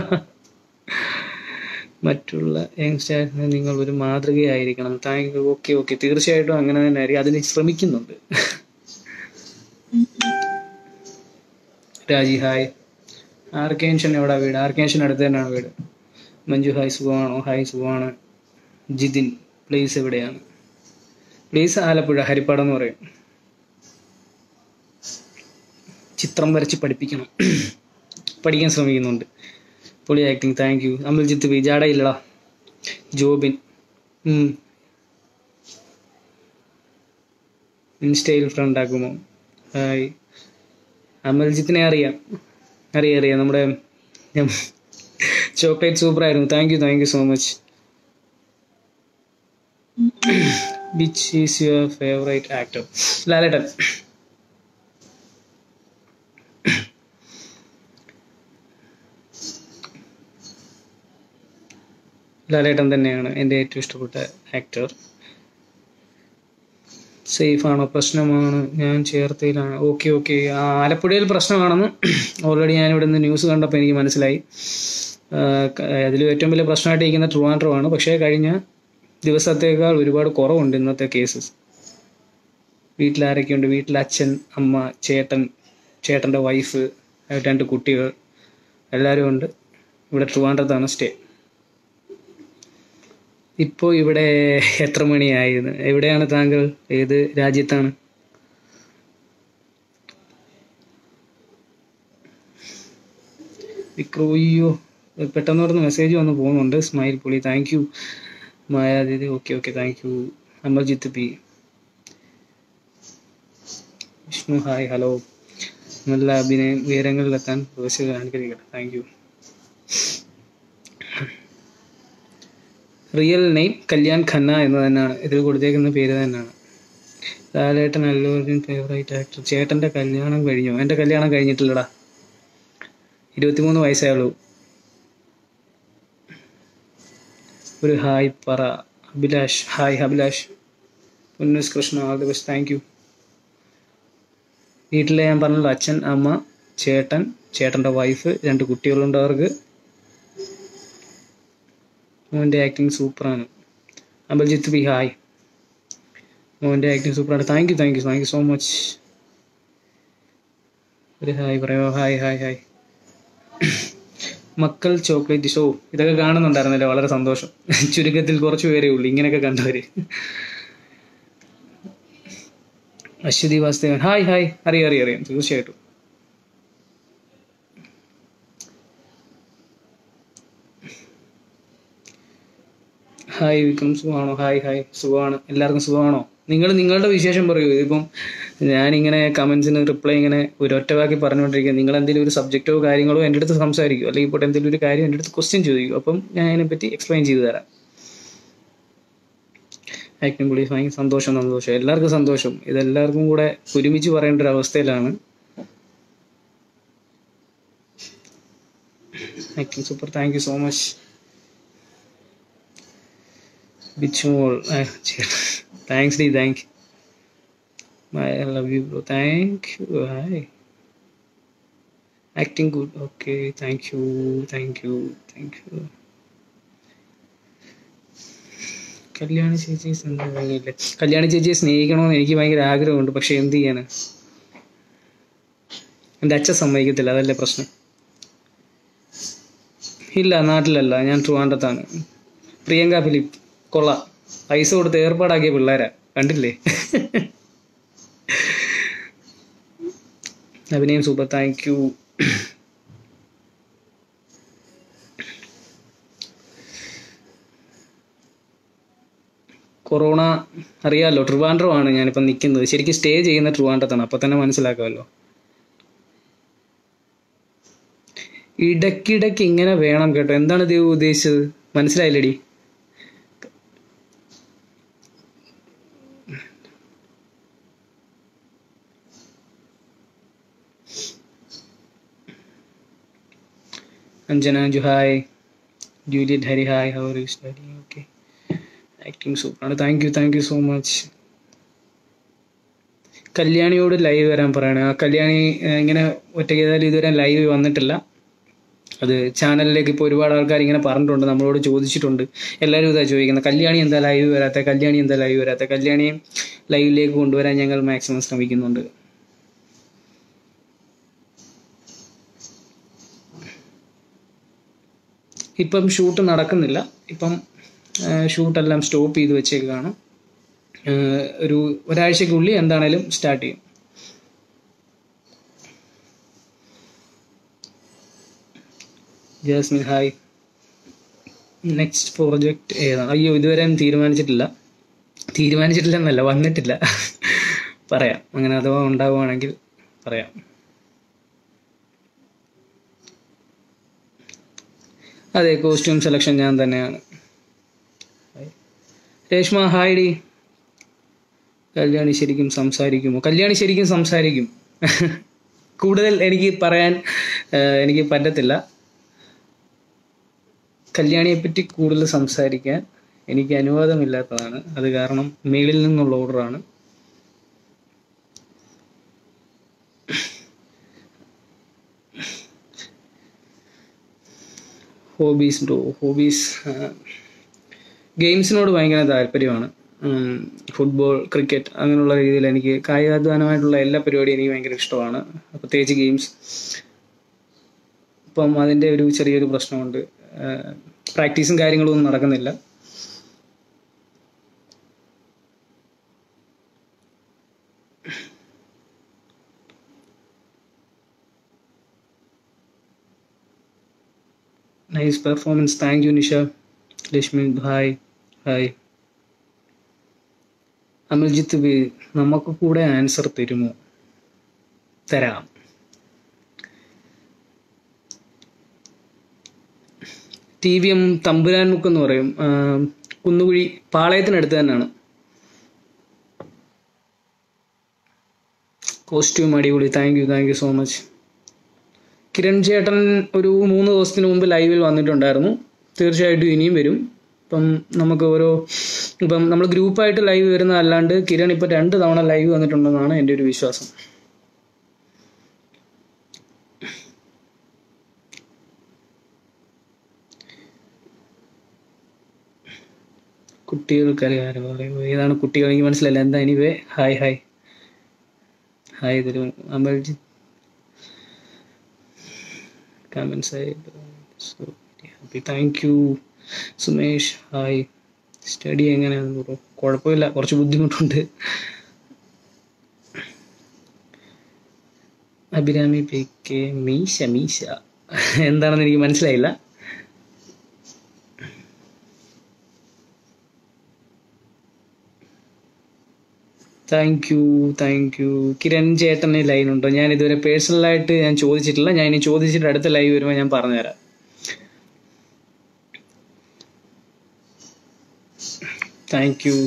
മറ്റുള്ള യങ്സ്റ്റേഴ്സിന് നിങ്ങൾ ഒരു മാതൃകയായിരിക്കണം താങ്ക് യു ഓക്കെ ഓക്കെ തീർച്ചയായിട്ടും അങ്ങനെ തന്നെ ആയിരിക്കും അതിന് ശ്രമിക്കുന്നുണ്ട് രാജി ഹായ് ആർക്കേൻഷൻ എവിടെ വീട് ആർക്കേൻഷൻ അടുത്ത് തന്നെയാണ് വീട് മഞ്ജു ഹായ് സുഖമാണോ ഹായ് സുഖമാണ് ജിതിൻ പ്ലേസ് എവിടെയാണ് പ്ലേസ് ആലപ്പുഴ ഹരിപ്പാട് എന്ന് പറയും ചിത്രം വരച്ച് പഠിപ്പിക്കണം പഠിക്കാൻ ശ്രമിക്കുന്നുണ്ട് പൊളി acting thank you Amaljith P ജാട ഇല്ലടാ ജോബിൻ ഉം. ഇൻസ്റ്റയിൽ ഫ്രണ്ട് ആക്കുമോ ഹായ് അമൽജിത്തിനെ അറിയാം അറിയാം അറിയാം നമ്മുടെ ചോക്ലേറ്റ് സൂപ്പർ ആയിരുന്നു thank you thank you so much which is your favourite actor Lalettan Lalettan തന്നെയാണ് എൻ്റെ ഏറ്റവും ഇഷ്ടപ്പെട്ട ആക്ടർ സേഫ് ആണോ പ്രശ്നമാണ് ഞാൻ ചേർത്തയിലാണ് ഓക്കെ ഓക്കെ ആലപ്പുഴയിൽ പ്രശ്നമാണെന്ന് ഓൾറെഡി ഞാൻ ഇവിടെ നിന്ന് ന്യൂസ് കണ്ടപ്പോൾ എനിക്ക് മനസ്സിലായി അതിൽ ഏറ്റവും വലിയ പ്രശ്നമായിട്ട് ഇരിക്കുന്ന ട്രിവാൻഡ്രമാണ് പക്ഷേ കഴിഞ്ഞ ദിവസത്തേക്കാൾ ഒരുപാട് കുറവുണ്ട് ഇന്നത്തെ കേസസ് വീട്ടിൽ ആരൊക്കെയുണ്ട് വീട്ടിൽ അച്ഛൻ അമ്മ ചേട്ടൻ ചേട്ടൻ്റെ വൈഫ് രണ്ട് കുട്ടികൾ എല്ലാവരും ഉണ്ട് ഇവിടെ ട്രിവാൻഡ്രത്താണ് സ്റ്റേ ഇപ്പോൾ ഇവിടെ എത്ര മണിയായിരുന്നു എവിടെയാണ് താങ്കൾ ഏത് രാജ്യത്താണ് വിക്രോയ്യോ പെട്ടെന്ന് പറഞ്ഞ് മെസ്സേജ് വന്ന് പോകുന്നുണ്ട് സ്മൈൽ പുളി താങ്ക് യു മായാദീദി okay okay thank you Amarjith P Vishnu hi hello നല്ല അഭിനയം ഉയരങ്ങളിലെത്താൻ പ്രവേശികൾ അനുഗ്രഹിക്കട്ടെ thank you real name Kalyan Khanna എന്ന് തന്നെയാണ് ഇതിൽ കൊടുത്തേക്കുന്ന പേര് തന്നെയാണ് ലാലേട്ടൻ അല്ലൂരിൻ ഫേവറേറ്റ് ആക്ടർ ചേട്ടൻ്റെ കല്യാണം കഴിഞ്ഞു എൻ്റെ കല്യാണം കഴിഞ്ഞിട്ടില്ലടാ ഇരുപത്തിമൂന്ന് വയസ്സേ ഉള്ളൂ ഒരു ഹായ് പറ അഭിലാഷ് ഹായ് അഭിലാഷ് പുന്നസ് Krishna all the best thank you വീട്ടിലെ ഞാൻ പറഞ്ഞല്ലോ അച്ഛൻ അമ്മ ചേട്ടൻ ചേട്ടൻ്റെ വൈഫ് രണ്ട് കുട്ടികളുണ്ട് അവർക്ക് മോൻ്റെ ആക്ടിങ് സൂപ്പറാണ് അമൽജിത്ത് ബി ഹായ് മോൻ്റെ ആക്ടിങ് സൂപ്പറാണ് thank you thank you thank you so much ഒരു ഹായ് പറയാമോ ഹായ് ഹായ് ഹായ് മക്കൾ ചോക്ലേറ്റ് ഷോ ഇതൊക്കെ കാണുന്നുണ്ടായിരുന്നല്ലോ വളരെ സന്തോഷം ചുരുക്കത്തിൽ കുറച്ച് പേരേ ഉള്ളൂ ഇങ്ങനെയൊക്കെ കണ്ടവര് അശ്വതി വാസുദേവൻ ഹായ് ഹായ് അറിയാം അറിയാം അറിയാം തീർച്ചയായിട്ടും ഹായ് വിക്രം സുഖമാണോ ഹായ് ഹായ് സുഖമാണ് എല്ലാവർക്കും സുഖമാണോ നിങ്ങൾ നിങ്ങളുടെ വിശേഷം പറയൂ ഇതിപ്പം ഞാനിങ്ങനെ കമൻസിന് റിപ്ലൈ ഇങ്ങനെ ഒരു ഒറ്റവാക്കി പറഞ്ഞുകൊണ്ടിരിക്കുക നിങ്ങൾ എന്തെങ്കിലും ഒരു സബ്ജക്റ്റോ കാര്യങ്ങളോ എൻ്റെ അടുത്ത് സംസാരിക്കും അല്ലെങ്കിൽ ഇപ്പോൾ എന്തെങ്കിലും ഒരു കാര്യം എൻ്റെ അടുത്ത് ക്വസ്റ്റ്യൻ ചോദിക്കും അപ്പം ഞാൻ അതിനെപ്പറ്റി എക്സ്പ്ലെയിൻ ചെയ്തു തരാം ആക്ടിങ് പുള്ളി ഭയങ്കര സന്തോഷം സന്തോഷം എല്ലാവർക്കും സന്തോഷം ഇതെല്ലാവർക്കും കൂടെ ഒരുമിച്ച് പറയേണ്ട ഒരു അവസ്ഥയിലാണ് acting super thank you so much Bichumol thanks ഡി thank I love you bro thank you hi acting good okay thank you thank you thank you Kalyani ചേച്ചിയെ സ്നേഹിക്കില്ലേ കല്യാണി ചേച്ചിയെ സ്നേഹിക്കണമെന്ന് എനിക്ക് ഭയങ്കര ആഗ്രഹമുണ്ട് പക്ഷെ എന്ത് ചെയ്യാന് എൻ്റെ അച്ഛൻ സമ്മതിക്കത്തില്ല അതല്ലേ പ്രശ്നം ഇല്ല നാട്ടിലല്ല ഞാൻ ട്രിവാൻഡത്താണ് പ്രിയങ്ക ഫിലിപ്പ് കൊള്ളാം പൈസ കൊടുത്ത് ഏർപ്പാടാക്കിയ പിള്ളേരാ കണ്ടില്ലേ അഭിനയം സൂപ്പർ താങ്ക് യു കൊറോണ അറിയാമല്ലോ ട്രിവാൻഡ്രമാണ് ഞാനിപ്പം നിൽക്കുന്നത് ശരിക്കും സ്റ്റേ ചെയ്യുന്ന ട്രിവാൻഡ്രത്താണ് അപ്പം തന്നെ മനസ്സിലാക്കാമല്ലോ ഇടയ്ക്കിടയ്ക്ക് ഇങ്ങനെ വേണം കേട്ടോ എന്താണ് ദൈവം ഉദ്ദേശിച്ചത് മനസ്സിലായില്ലടി അഞ്ജന ജു hi Juliet Hari hi how are you study okay acting സൂപ്പറാണ് thank you thank you so much കല്യാണിയോട് ലൈവ് വരാൻ പറയണേ ആ കല്യാണി ഏഹ്, ഇങ്ങനെ ഒറ്റയ്ക്ക് ഏതായാലും ഇതുവരെ ലൈവ് വന്നിട്ടില്ല അത് ചാനലിലേക്ക് ഇപ്പോൾ ഒരുപാട് ആൾക്കാർ ഇങ്ങനെ പറഞ്ഞിട്ടുണ്ട് നമ്മളോട് ചോദിച്ചിട്ടുണ്ട് എല്ലാവരും ഇതാ ചോദിക്കുന്നത് കല്യാണി എന്താ ലൈവ് വരാത്ത കല്യാണി എന്താ ലൈവ് വരാത്ത കല്യാണിയെ ലൈവിലേക്ക് കൊണ്ടുവരാൻ ഞങ്ങൾ മാക്സിമം ശ്രമിക്കുന്നുണ്ട് ഇപ്പം ഷൂട്ട് നടക്കുന്നില്ല ഇപ്പം ഷൂട്ടെല്ലാം സ്റ്റോപ്പ് ചെയ്ത് വെച്ചേക്കാണ് ഏഹ് ഒരു ഒരാഴ്ചക്കുള്ളിൽ എന്താണേലും സ്റ്റാർട്ട് ചെയ്യും ജാസ്മിൻ ഹായ് നെക്സ്റ്റ് പ്രോജക്റ്റ് ഏതാണ് അയ്യോ ഇതുവരെ തീരുമാനിച്ചിട്ടില്ല തീരുമാനിച്ചിട്ടില്ല എന്നല്ല വന്നിട്ടില്ല പറയാം അങ്ങനെ അഥവാ ഉണ്ടാവുകയാണെങ്കിൽ പറയാം അതെ കോസ്റ്റ്യൂം സെലക്ഷൻ ഞാൻ തന്നെയാണ് രേഷ്മ ഹായ് ഡി കല്യാണി ശരിക്കും സംസാരിക്കുമോ കല്യാണി ശരിക്കും സംസാരിക്കും കൂടുതൽ എനിക്ക് പറയാൻ ഏഹ്, എനിക്ക് പറ്റത്തില്ല കല്യാണിയെ പറ്റി കൂടുതൽ സംസാരിക്കാൻ എനിക്ക് അനുവാദമില്ലാത്തതാണ് അത് കാരണം മേളിൽ നിന്നുള്ള ഓർഡറാണ് ഹോബീസ് ബ്രോ ഹോബീസ് ഗെയിംസിനോട് ഭയങ്കര താല്പര്യമാണ് ഫുട്ബോൾ ക്രിക്കറ്റ് അങ്ങനെയുള്ള രീതിയിൽ എനിക്ക് കായികാധ്വാനമായിട്ടുള്ള എല്ലാ പരിപാടിയും എനിക്ക് ഭയങ്കര ഇഷ്ടമാണ് പ്രത്യേകിച്ച് ഗെയിംസ് ഇപ്പം അതിൻ്റെ ഒരു ചെറിയൊരു പ്രശ്നമുണ്ട് പ്രാക്ടീസും കാര്യങ്ങളും ഒന്നും നടക്കുന്നില്ല nice performance thank you Nisha Lakshmi hi hi Amaljith B നമുക്ക് കൂടെ ആൻസർ തരുമോ തരാം ടി വി എം തമ്പുരാൻ മുക്ക് എന്ന് പറയും ആ, കുന്നുകുഴി പാളയത്തിനടുത്ത് തന്നെയാണ് കോസ്റ്റ്യൂം അടിപൊളി thank you thank you so much Kiran ചേട്ടൻ ഒരു മൂന്ന് ദിവസത്തിന് മുമ്പ് ലൈവിൽ വന്നിട്ടുണ്ടായിരുന്നു തീർച്ചയായിട്ടും ഇനിയും വരും ഇപ്പം നമുക്ക് ഓരോ ഇപ്പം നമ്മൾ ഗ്രൂപ്പായിട്ട് ലൈവ് വരുന്ന അല്ലാണ്ട് കിരൺ ഇപ്പം രണ്ട് തവണ ലൈവ് വന്നിട്ടുണ്ടെന്നാണ് എൻ്റെ ഒരു വിശ്വാസം കുട്ടികൾക്കറിയാലോ പറയുമ്പോൾ ഏതാണ് കുട്ടികൾ എനിക്ക് മനസ്സിലായില്ല എന്താ എനിവേ ഹായ് ഹായ് ഹായ് തരും അമൽജിത്ത് കമൻസ് ആയി so happy thank you Sumesh hi study എങ്ങനെയാണെന്ന് ബ്രോ കുഴപ്പമില്ല കുറച്ച് ബുദ്ധിമുട്ടുണ്ട് അഭിരാമി പി കെ മീശ മീശ എന്താണെന്ന് എനിക്ക് മനസ്സിലായില്ല thank you thank you Kiran ചേട്ടന് ലൈൻ ഉണ്ടോ ഞാൻ ഇതുവരെ പേഴ്സണലായിട്ട് ഞാൻ ചോദിച്ചിട്ടില്ല ഞാൻ ഇനി ചോദിച്ചിട്ട് അടുത്ത ലൈവ് വരുമ്പോൾ ഞാൻ പറഞ്ഞുതരാം താങ്ക് യു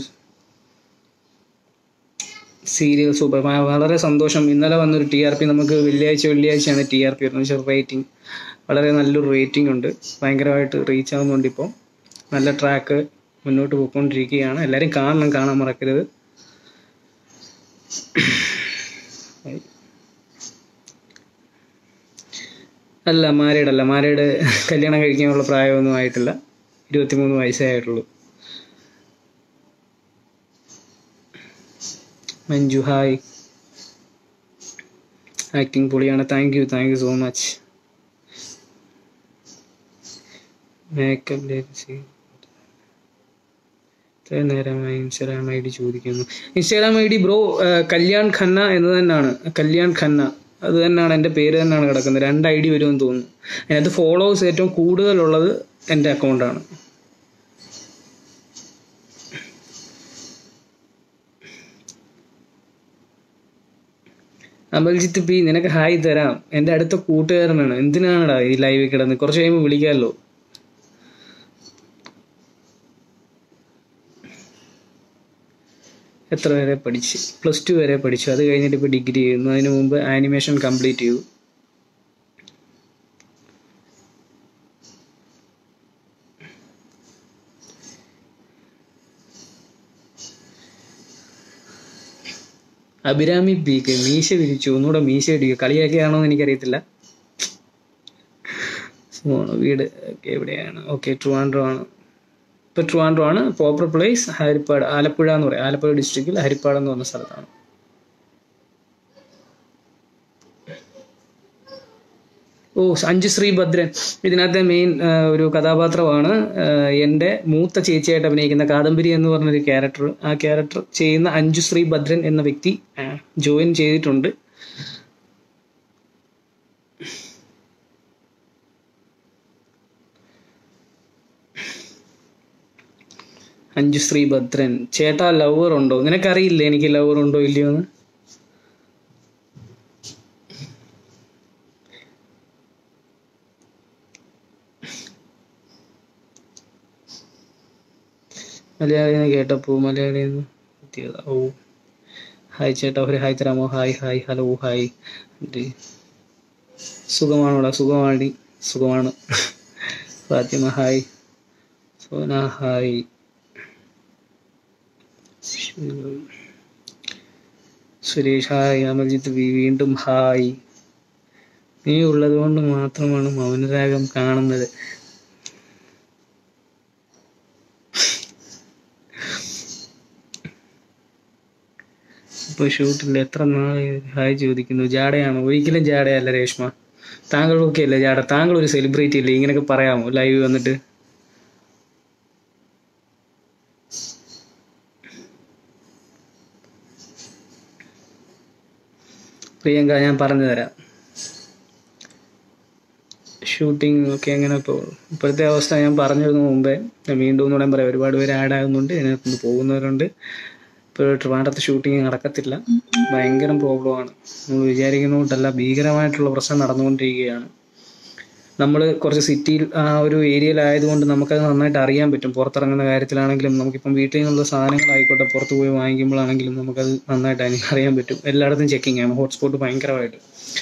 സീരിയൽ സൂപ്പർ വളരെ സന്തോഷം ഇന്നലെ വന്നൊരു ടി ആർ പി നമുക്ക് വെള്ളിയാഴ്ച വെള്ളിയാഴ്ചയാണ് ടി ആർ പി വരുന്നത് പക്ഷേ റേറ്റിംഗ് വളരെ നല്ലൊരു റേറ്റിംഗ് ഉണ്ട് ഭയങ്കരമായിട്ട് റീച്ച് ആവുന്നുണ്ട് ഇപ്പോൾ നല്ല ട്രാക്ക് മുന്നോട്ട് പോയിക്കൊണ്ടിരിക്കുകയാണ് എല്ലാവരും കാണണം കാണാൻ മറക്കരുത് അല്ല മാരീഡ് അല്ല മാരീഡ് കല്യാണം കഴിക്കാനുള്ള പ്രായമൊന്നും ആയിട്ടില്ല ഇരുപത്തിമൂന്ന് വയസ്സേ ആയിട്ടുള്ളൂ മഞ്ജു ഹായ് ആക്ടിങ് പൊളിയാണ് thank you thank you so much makeup ഇത്രയും നേരമായി ഇൻസ്റ്റാഗ്രാം ഐ ഡി ചോദിക്കുന്നു Instagram I D bro Kalyan Khanna എന്ന് തന്നെയാണ് കല്യാൺ ഖന്ന അത് തന്നെയാണ് എൻ്റെ പേര് തന്നെയാണ് കിടക്കുന്നത് രണ്ട് ഐ ഡി വരുമെന്ന് തോന്നുന്നു അതിനകത്ത് ഫോളോവേഴ്സ് ഏറ്റവും കൂടുതലുള്ളത് എൻ്റെ അക്കൗണ്ടാണ് അമൽജിത്ത് പി നിനക്ക് ഹായ് തരാം എൻ്റെ അടുത്ത കൂട്ടുകാരനാണ് എന്തിനാണടാ ഈ ലൈവിൽ കിടന്ന് കുറച്ച് കഴിയുമ്പോൾ വിളിക്കാമല്ലോ എത്ര വരെ പഠിച്ച് പ്ലസ് ടു വരെ പഠിച്ചു അത് കഴിഞ്ഞിട്ട് ഇപ്പോൾ ഡിഗ്രി ചെയ്യുന്നു അതിന് മുമ്പ് ആനിമേഷൻ കംപ്ലീറ്റ് ചെയ്തു അഭിരാമി പീക്ക് മീശ വിരിച്ചു ഒന്നുകൂടെ മീശ ഇടിക്കുക കളിയാക്കിയാണോ എന്ന് എനിക്കറിയത്തില്ല സുമോണ് വീട് ഒക്കെ എവിടെയാണ് ഓക്കെ ട്രിവാൻഡ്രം ആണ് ഇപ്പോൾ ട്രിവാൻഡ്രം ആണ് പ്രോപ്പർ പ്ലേസ് ഹരിപ്പാട് ആലപ്പുഴ എന്ന് പറയും ആലപ്പുഴ ഡിസ്ട്രിക്റ്റിൽ ഹരിപ്പാട് എന്ന് പറഞ്ഞ സ്ഥലത്താണ് ഓ അഞ്ച് ശ്രീഭദ്രൻ ഇതിനകത്തെ മെയിൻ ഒരു കഥാപാത്രമാണ് ആ, എൻ്റെ മൂത്ത ചേച്ചിയായിട്ട് അഭിനയിക്കുന്ന കാദംബരി എന്ന് പറഞ്ഞൊരു ക്യാരക്ടർ ആ ക്യാരക്ടർ ചെയ്യുന്ന അഞ്ചു ശ്രീഭദ്രൻ എന്ന വ്യക്തി ജോയിൻ ചെയ്തിട്ടുണ്ട് അഞ്ചു ശ്രീഭദ്രൻ ചേട്ടാ ലവർ ഉണ്ടോ നിനക്കറിയില്ലേ എനിക്ക് ലവർ ഉണ്ടോ ഇല്ലയോ എന്ന് മലയാളി എന്ന് കേട്ടപ്പോൾ മലയാളി എന്ന് എത്തിയതാ ഓ ഹായ് ചേട്ടാ ഒരു ഹായ് തരാമോ ഹായ് ഹായ് ഹലോ ഹായ് ഇത് സുഖമാണോടാ സുഖമാണി സുഖമാണ് Fathima hi Sona hi Suresh hi Amarjith V വീണ്ടും ഹായ് നീ ഉള്ളത് കൊണ്ട് മാത്രമാണ് മൗനരാഗം കാണുന്നത് ഇപ്പോൾ ഷൂട്ടില്ല എത്ര നാളായി ഹായ് ചോദിക്കുന്നു ജാടയാണോ ഒരിക്കലും ജാടയല്ല രേഷ്മ താങ്കളൊക്കെ അല്ലേ ജാട താങ്കൾ ഒരു സെലിബ്രിറ്റി അല്ലേ ഇങ്ങനെയൊക്കെ പറയാമോ ലൈവ് വന്നിട്ട് പ്രിയങ്ക ഞാൻ പറഞ്ഞു തരാം ഷൂട്ടിംഗ് ഒക്കെ എങ്ങനെ ഇപ്പോൾ ഇപ്പോഴത്തെ അവസ്ഥ ഞാൻ പറഞ്ഞിരുന്നു മുമ്പേ ഞാൻ വീണ്ടും ഒന്നുകൂടെ പറയാം ഒരുപാട് പേര് ആഡ് ആകുന്നുണ്ട് ഇതിനകത്ത് പോകുന്നവരുണ്ട് ഇപ്പോൾ ട്രിവാൻഡ്രത്ത് ഷൂട്ടിംഗ് നടക്കത്തില്ല ഭയങ്കര പ്രോബ്ലമാണ് നമ്മൾ വിചാരിക്കുന്ന കൊണ്ടല്ല ഭീകരമായിട്ടുള്ള പ്രശ്നം നടന്നുകൊണ്ടിരിക്കുകയാണ് നമ്മൾ കുറച്ച് സിറ്റിയിൽ ആ ഒരു ഏരിയയിലായതുകൊണ്ട് നമുക്കത് നന്നായിട്ട് അറിയാൻ പറ്റും പുറത്തിറങ്ങുന്ന കാര്യത്തിലാണെങ്കിലും നമുക്കിപ്പം വീട്ടിൽ നിന്നുള്ള സാധനങ്ങളായിക്കോട്ടെ പുറത്ത് പോയി വാങ്ങിക്കുമ്പോഴാണെങ്കിലും നമുക്കത് നന്നായിട്ട് അനി- അറിയാൻ പറ്റും എല്ലായിടത്തും ചെക്കിംഗ് ആണ് ഹോട്ട്സ്പോട്ട് ഭയങ്കരമായിട്ട്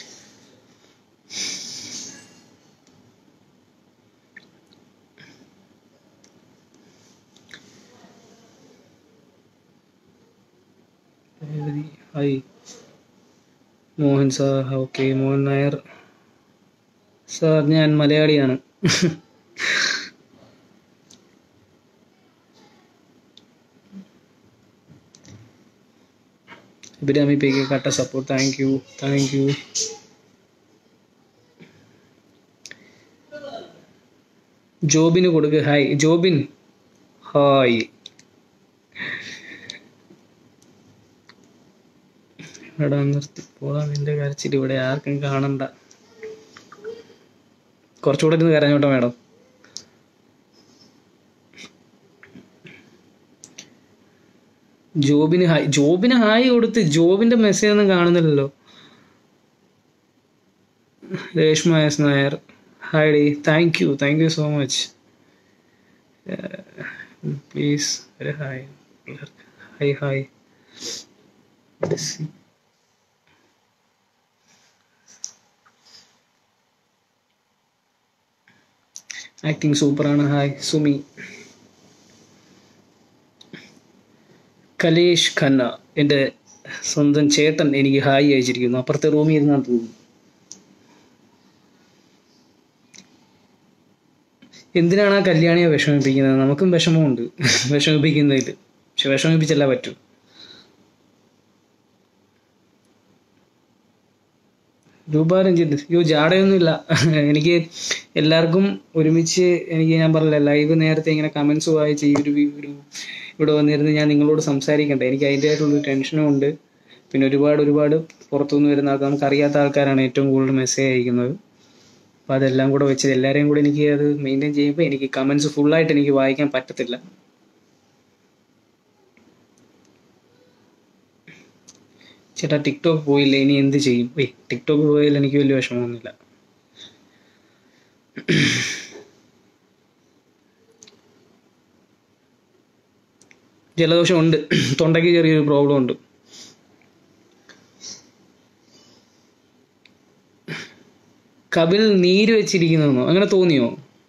Revathi, hi Mohan sir okay Mohan Nair sir ഞാൻ മലയാളിയാണ് ഇബ്രാമി പേ കെ കട്ട support thank you thank you ജോബിന് കൊടുക്ക് ഹായ് ജോബിൻ ഹായ് എടാ നിർത്തി പോകാൻ നിന്റെ കരച്ചിൽ ഇവിടെ ആർക്കും കാണണ്ട കുറച്ചുകൂടെ ഇരുന്ന് കരഞ്ഞോട്ടോ madam Jobin hi Jobin hi കൊടുത്ത് ജോബിന്റെ മെസ്സേജ് ഒന്നും കാണുന്നില്ലല്ലോ രേഷ്മ എസ് നായർ ഹായ് ഡി thank you thank you so much please ഒരു ഹായ് ഹായ് ഹായ് ആക്ടിങ് സൂപ്പറാണ് ഹായ് സുമി കലേഷ് ഖന്ന എൻ്റെ സ്വന്തം ചേട്ടൻ എനിക്ക് ഹായ് അയച്ചിരിക്കുന്നു അപ്പുറത്തെ റൂമിൽ ഇരുന്നാണ് തോന്നുന്നു എന്തിനാണ് ആ കല്യാണിയെ വിഷമിപ്പിക്കുന്നത് നമുക്കും വിഷമമുണ്ട് വിഷമിപ്പിക്കുന്നതിൽ പക്ഷെ വിഷമിപ്പിച്ചല്ല പറ്റൂ രൂപാരഞ്ജിത്ത് അയ്യോ ജാടയൊന്നുമില്ല എനിക്ക് എല്ലാവർക്കും ഒരുമിച്ച് എനിക്ക് ഞാൻ പറഞ്ഞില്ല ലൈവ് നേരത്തെ ഇങ്ങനെ കമൻസ് വായിച്ച് ഈ ഒരു വി- ഒരു ഇവിടെ വന്നിരുന്ന് ഞാൻ നിങ്ങളോട് സംസാരിക്കണ്ടേ എനിക്ക് അതിൻ്റെതായിട്ടുള്ളൊരു ടെൻഷനും ഉണ്ട് പിന്നെ ഒരുപാട് ഒരുപാട് പുറത്തുനിന്ന് വരുന്ന ആൾക്കാർ നമുക്ക് അറിയാത്ത ആൾക്കാരാണ് ഏറ്റവും കൂടുതൽ മെസ്സേജ് അയക്കുന്നത് അപ്പോൾ അതെല്ലാം കൂടെ വെച്ച് എല്ലാവരെയും കൂടെ എനിക്ക് അത് മെയിൻറ്റെയിൻ ചെയ്യുമ്പോൾ എനിക്ക് കമൻസ് ഫുള്ളായിട്ട് എനിക്ക് വായിക്കാൻ പറ്റത്തില്ല ചേട്ടാ ടിക്ടോക്ക് പോയില്ല ഇനി എന്ത് ചെയ്യും ഏയ് ടിക്ടോക്ക് പോയാൽ എനിക്ക് വലിയ വിഷമമൊന്നുമില്ല ജലദോഷം ഉണ്ട് തൊണ്ടയ്ക്ക് ചെറിയൊരു പ്രോബ്ലം ഉണ്ട് കപിൽ നീര് വെച്ചിരിക്കുന്നതെന്നോ അങ്ങനെ തോന്നിയോ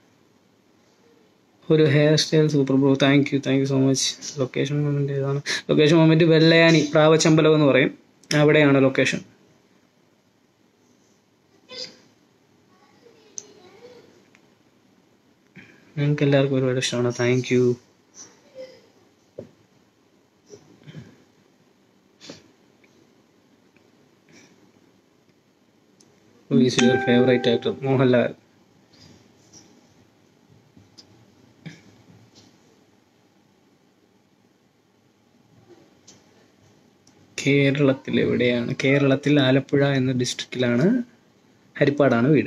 ഒരു hair style super bro thank you thank you so much location moment ഏതാണ് ലൊക്കേഷൻ മൊമെന്റ് വെള്ളയാനി പ്രാവച്ചമ്പലം എന്ന് പറയും അവിടെയാണ് ലൊക്കേഷൻ നിങ്ങൾക്ക് എല്ലാവർക്കും ഒരുപാട് ഇഷ്ടമാണ് thank you Who is your favorite actor? Mohanlal കേരളത്തിൽ എവിടെയാണ് കേരളത്തിൽ ആലപ്പുഴ എന്ന ഡിസ്ട്രിക്റ്റിലാണ് ഹരിപ്പാടാണ് വീട്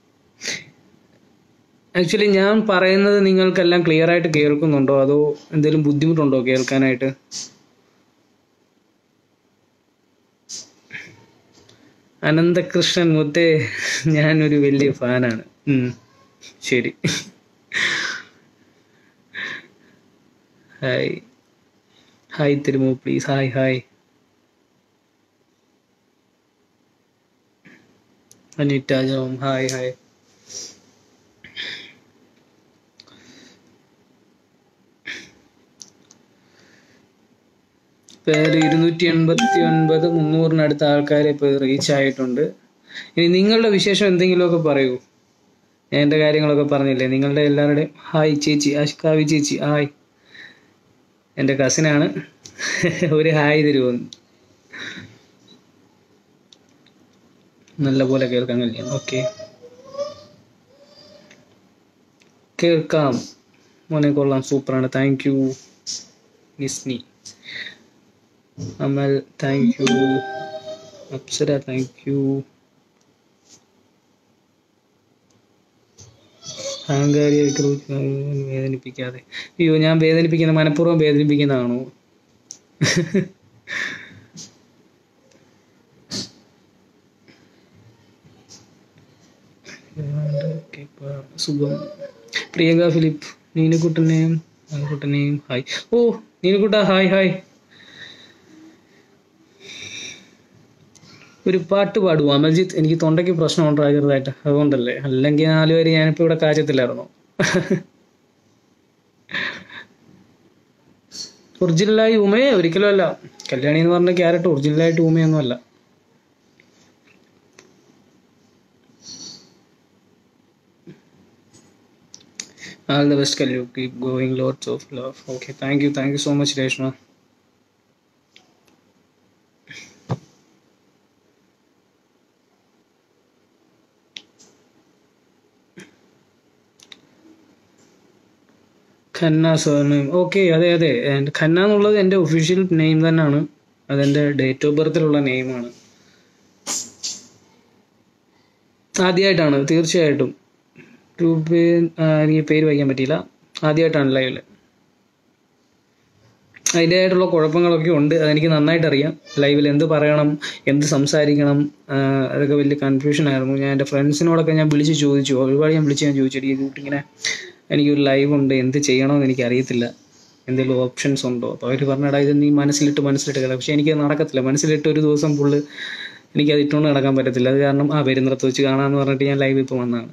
ആക്ച്വലി ഞാൻ പറയുന്നത് നിങ്ങൾക്കെല്ലാം ക്ലിയർ ആയിട്ട് കേൾക്കുന്നുണ്ടോ അതോ എന്തെങ്കിലും ബുദ്ധിമുട്ടുണ്ടോ കേൾക്കാനായിട്ട് അനന്തകൃഷ്ണൻ മുത്തേ ഞാനൊരു വലിയ ഫാനാണ് ഉം, ശരി ഹായ് ഹായ് തിരുമു please hi hi Anita Jom hi hi പേര് ഇരുന്നൂറ്റി എൺപത്തി ഒൻപത് മുന്നൂറിനടുത്ത ആൾക്കാരെ ഇപ്പോൾ റീച്ച് ആയിട്ടുണ്ട് ഇനി നിങ്ങളുടെ വിശേഷം എന്തെങ്കിലുമൊക്കെ പറയൂ ഞാൻ എൻ്റെ കാര്യങ്ങളൊക്കെ പറഞ്ഞില്ലേ നിങ്ങളുടെ എല്ലാവരുടെയും ഹായ് ചേച്ചി അഷ്കാവി ചേച്ചി ഹായ് എൻ്റെ കസിനാണ് ഒരു ഹായ് തരുമെന്ന് നല്ല പോലെ കേൾക്കാൻ കല്യാൺ ഓക്കെ കേൾക്കാം മോനെ കൊള്ളാം സൂപ്പറാണ് താങ്ക് യു നിസ്നി Amal thank you Apsara thank you അഹങ്കാരി വേദനിപ്പിക്കാതെ അയ്യോ ഞാൻ വേദനിപ്പിക്കുന്ന മനഃപൂർവ്വം വേദനിപ്പിക്കുന്നതാണോ സുഖം പ്രിയങ്ക ഫിലിപ്പ് നീനുക്കുട്ടനെയും നീനുക്കുട്ടനെയും ഹായ് ഓ നീനുക്കുട്ട ഹായ് ഹായ് ഒരു പാട്ട് പാടുവോ അമൽജിത്ത് എനിക്ക് തൊണ്ടയ്ക്ക് പ്രശ്നമുണ്ടോ ചെറുതായിട്ട് അതുകൊണ്ടല്ലേ അല്ലെങ്കിൽ നാല് പേര് ഞാനിപ്പോ ഇവിടെ കാര്യത്തിലായിരുന്നു ഒറിജിനലായി ഉമയെ ഒരിക്കലും അല്ല കല്യാണി എന്ന് പറഞ്ഞ ക്യാരക്ടർ ഒറിജിനലായിട്ട് ഉമയൊന്നും അല്ല All the best, Kalyu. Keep going. Lots of love. Okay. Thank you. Thank you so much, Reshma. Khanna surname okay അതെ അതെ And ഖന്ന എന്നുള്ളത് എൻ്റെ ഒഫീഷ്യൽ നെയിം തന്നെയാണ് അതെൻ്റെ ഡേറ്റ് ഓഫ് ബർത്തിലുള്ള നെയിമാണ് ആദ്യമായിട്ടാണ് തീർച്ചയായിട്ടും രൂപേ ആ, എനിക്ക് പേര് വായിക്കാൻ പറ്റിയില്ല ആദ്യമായിട്ടാണ് ലൈവിൽ അതിൻ്റെതായിട്ടുള്ള കുഴപ്പങ്ങളൊക്കെ ഉണ്ട് അതെനിക്ക് നന്നായിട്ട് അറിയാം ലൈവിൽ എന്ത് പറയണം എന്ത് സംസാരിക്കണം ആ, അതൊക്കെ വലിയ കൺഫ്യൂഷൻ ആയിരുന്നു ഞാൻ എൻ്റെ ഫ്രണ്ട്സിനോടൊക്കെ ഞാൻ വിളിച്ച് ചോദിച്ചു ഒരുപാട് ഞാൻ വിളിച്ച് ഞാൻ ചോദിച്ചു "എടീ, ഇത് ഇങ്ങനെ എനിക്കൊരു ലൈവ് ഉണ്ട് എന്ത് ചെയ്യണമെന്ന് എനിക്ക് അറിയത്തില്ല എന്തെങ്കിലും ഓപ്ഷൻസ് ഉണ്ടോ അപ്പോൾ അവർ പറഞ്ഞടാ ഇത് നീ മനസ്സിലിട്ട് മനസ്സിലിട്ട് കിടക്കാം പക്ഷേ എനിക്ക് നടക്കത്തില്ല മനസ്സിലിട്ട് ഒരു ദിവസം ഫുള്ള് എനിക്കത് ഇട്ടുകൊണ്ട് നടക്കാൻ പറ്റത്തില്ല അത് കാരണം ആ വരുന്നിടത്ത് വെച്ച് കാണാമെന്ന് പറഞ്ഞിട്ട് ഞാൻ ലൈവ് ഇപ്പോൾ വന്നതാണ്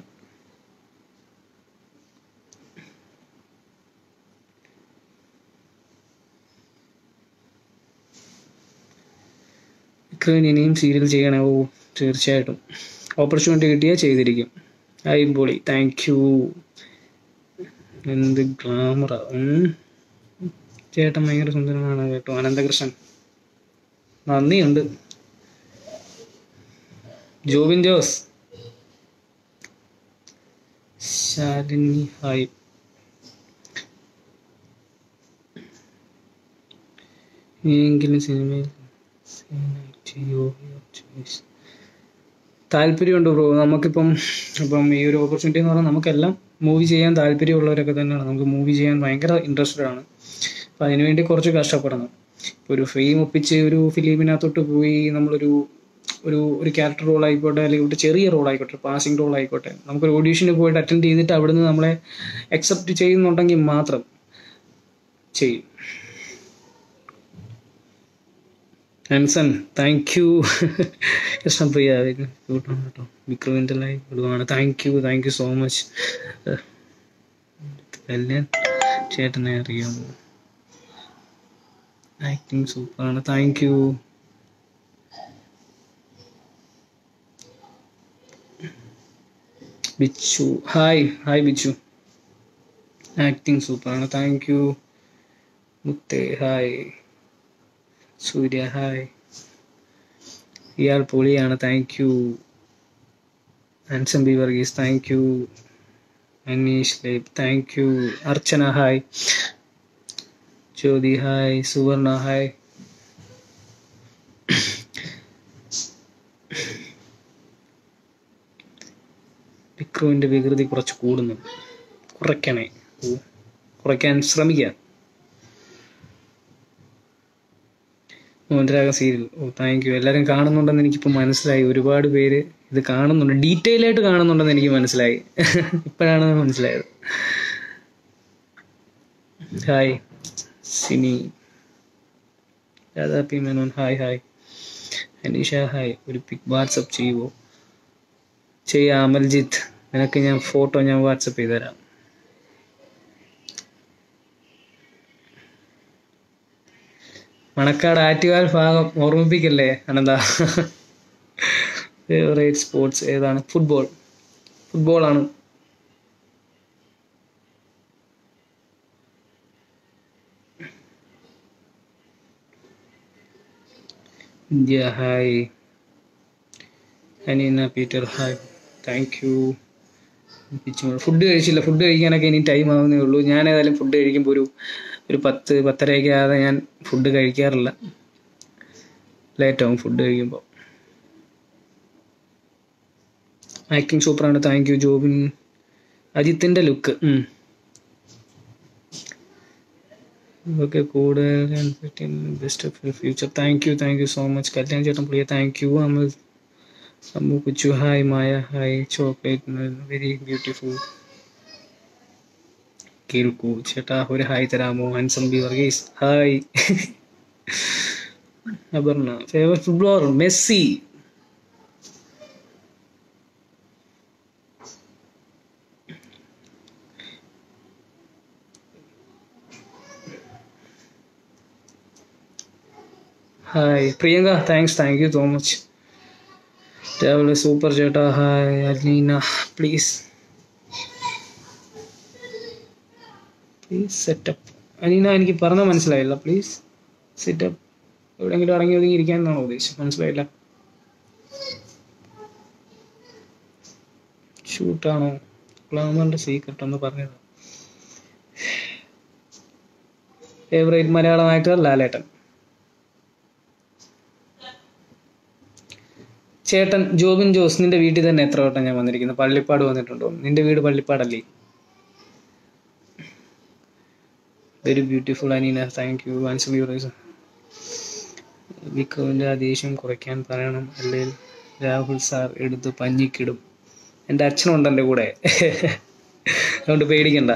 വിക്രമിന് ഇനിയും സീരിയൽ ചെയ്യണേ ഓ തീർച്ചയായിട്ടും ഓപ്പർച്യൂണിറ്റി കിട്ടിയാൽ ചെയ്തിരിക്കും അയ്പൊളി താങ്ക് യു എന്ത് ഗ്ലാമറ ചേട്ടൻ ഭയങ്കര സുന്ദരനാണ് കേട്ടോ അനന്തകൃഷ്ണൻ നന്ദിയുണ്ട് ജോബിൻ ജോസ് ശാലിനി ഹായ് എങ്കിലും സിനിമയിൽ താല്പര്യമുണ്ട് ബ്രോ നമുക്കിപ്പം ഇപ്പം ഈ ഒരു ഓപ്പർച്യൂണിറ്റി എന്ന് പറഞ്ഞാൽ നമുക്കെല്ലാം മൂവി ചെയ്യാൻ താല്പര്യമുള്ളവരൊക്കെ തന്നെയാണ് നമുക്ക് മൂവി ചെയ്യാൻ ഭയങ്കര ഇൻട്രസ്റ്റഡ് ആണ് അപ്പം അതിനുവേണ്ടി കുറച്ച് കഷ്ടപ്പെടണം ഇപ്പോൾ ഒരു ഫെയിം ഒപ്പിച്ച് ഒരു ഫിലിമിനകത്തോട്ട് പോയി നമ്മളൊരു ഒരു ഒരു ക്യാരക്ടർ റോൾ ആയിക്കോട്ടെ അല്ലെങ്കിൽ ഒരു ചെറിയ റോൾ ആയിക്കോട്ടെ പാസിംഗ് റോൾ ആയിക്കോട്ടെ നമുക്കൊരു ഓഡീഷന് പോയിട്ട് അറ്റൻഡ് ചെയ്തിട്ട് അവിടുന്ന് നമ്മളെ അക്സെപ്റ്റ് ചെയ്യുന്നുണ്ടെങ്കിൽ മാത്രം ചെയ്യും ആൻസൺ താങ്ക് യു കൃഷ്ണപ്രിയ ക്യൂട്ടാണ് കേട്ടോ വിക്രമിൻ്റെ ലൈവ് ഇടുവാണ് thank you thank you so much Kalyan ചേട്ടനെ അറിയാമോ ആക്ടിങ് സൂപ്പറാണ് thank you Bichu hi hi Bichu acting സൂപ്പറാണ് താങ്ക് യു മുത്തേ ഹായ് സൂര്യ ഹായ് ഇയാൾ പൊളിയാണ് thank you Anson B Varghese thank you Aneesh ലേബ് thank you Archana hi Jyothi hi Suvarna hi വിക്രുവിൻ്റെ വികൃതി കുറച്ച് കൂടുന്നു കുറയ്ക്കണേ ഓ, കുറയ്ക്കാൻ ശ്രമിക്കാം മോഹൻരാഗ സീരിയൽ ഓ താങ്ക് യു എല്ലാവരും കാണുന്നുണ്ടെന്ന് എനിക്കിപ്പോൾ മനസ്സിലായി ഒരുപാട് പേര് ഇത് കാണുന്നുണ്ട് ഡീറ്റെയിൽ ആയിട്ട് കാണുന്നുണ്ടെന്ന് എനിക്ക് മനസ്സിലായി ഇപ്പോഴാണ് മനസ്സിലായത് hi Sini Radha P Menon hi hi Aneesha hi ഒരു പിക് വാട്സപ്പ് ചെയ്യുമോ ചെയ്യാം അമൽജിത്ത് നിനക്ക് ഞാൻ ഫോട്ടോ ഞാൻ വാട്സപ്പ് ചെയ്ത് തരാം മണക്കാട് ആറ്റുകാൽ ഭാഗം ഓർമ്മിപ്പിക്കല്ലേ അനന്ത ഫേവറേറ്റ് സ്പോർട്സ് ഏതാണ് ഫുട്ബോൾ ഫുട്ബോളാണ് India hi Aneena Peter hi thank you food കഴിച്ചില്ല ഫുഡ് കഴിക്കാനൊക്കെ ഇനി ടൈം ആവുന്നേ ഉള്ളൂ ഞാൻ ഏതായാലും ഫുഡ് കഴിക്കുമ്പോൾ ഒരു ഒരു പത്ത് പത്തരയൊക്കെ ആകാതെ ഞാൻ ഫുഡ് കഴിക്കാറില്ല ലേറ്റ് ആവും ഫുഡ് കഴിക്കുമ്പോൾ ആക്ടിങ് സൂപ്പറാണ് താങ്ക് യു ജോബിൻ അജിത്തിൻ്റെ ലുക്ക് ഓക്കെ കൂടുതൽ best of future thank you thank you so much Kalyan ചേട്ടൻ Priya thank you Amal Ammu Kuchu hi Maya hi chocolate very beautiful കേൾക്കൂ ചേട്ടാ ഒരു ഹായ് തരാമോ handsome B Varghese hi Aparna favourite footballer Messi hi Priyanka thanks thank you so much രാവിലെ super ചേട്ടാ hi Aleena please please setup Aleena എനിക്ക് പറഞ്ഞാൽ മനസ്സിലായില്ല പ്ലീസ് സെറ്റപ്പ് എവിടെയെങ്കിലും ഇറങ്ങി ഒതുങ്ങി ഇരിക്കാൻ എന്നാണോ ഉദ്ദേശിച്ചത് മനസ്സിലായില്ല ഷൂട്ടാണോ ഗ്ലാമറിൻ്റെ സീക്രട്ട് ഒന്ന് പറഞ്ഞത് ഫേവറേറ്റ് മലയാളം ആക്ടർ ലാലേട്ടൻ ചേട്ടൻ ജോബിൻ ജോസ് നിന്റെ വീട്ടിൽ തന്നെ എത്ര വട്ടം ഞാൻ വന്നിരിക്കുന്നു പള്ളിപ്പാട് വന്നിട്ടുണ്ടോ നിന്റെ വീട് പള്ളിപ്പാടല്ലേ very beautiful Aneena thank you answer your വിക്കോവിൻ്റെ ആ ദേഷ്യം കുറയ്ക്കാൻ പറയണം അല്ലെങ്കിൽ രാഹുൽ സാർ എടുത്ത് പഞ്ഞിക്കിടും എൻ്റെ അച്ഛനുണ്ട് എൻ്റെ കൂടെ അതുകൊണ്ട് പേടിക്കണ്ട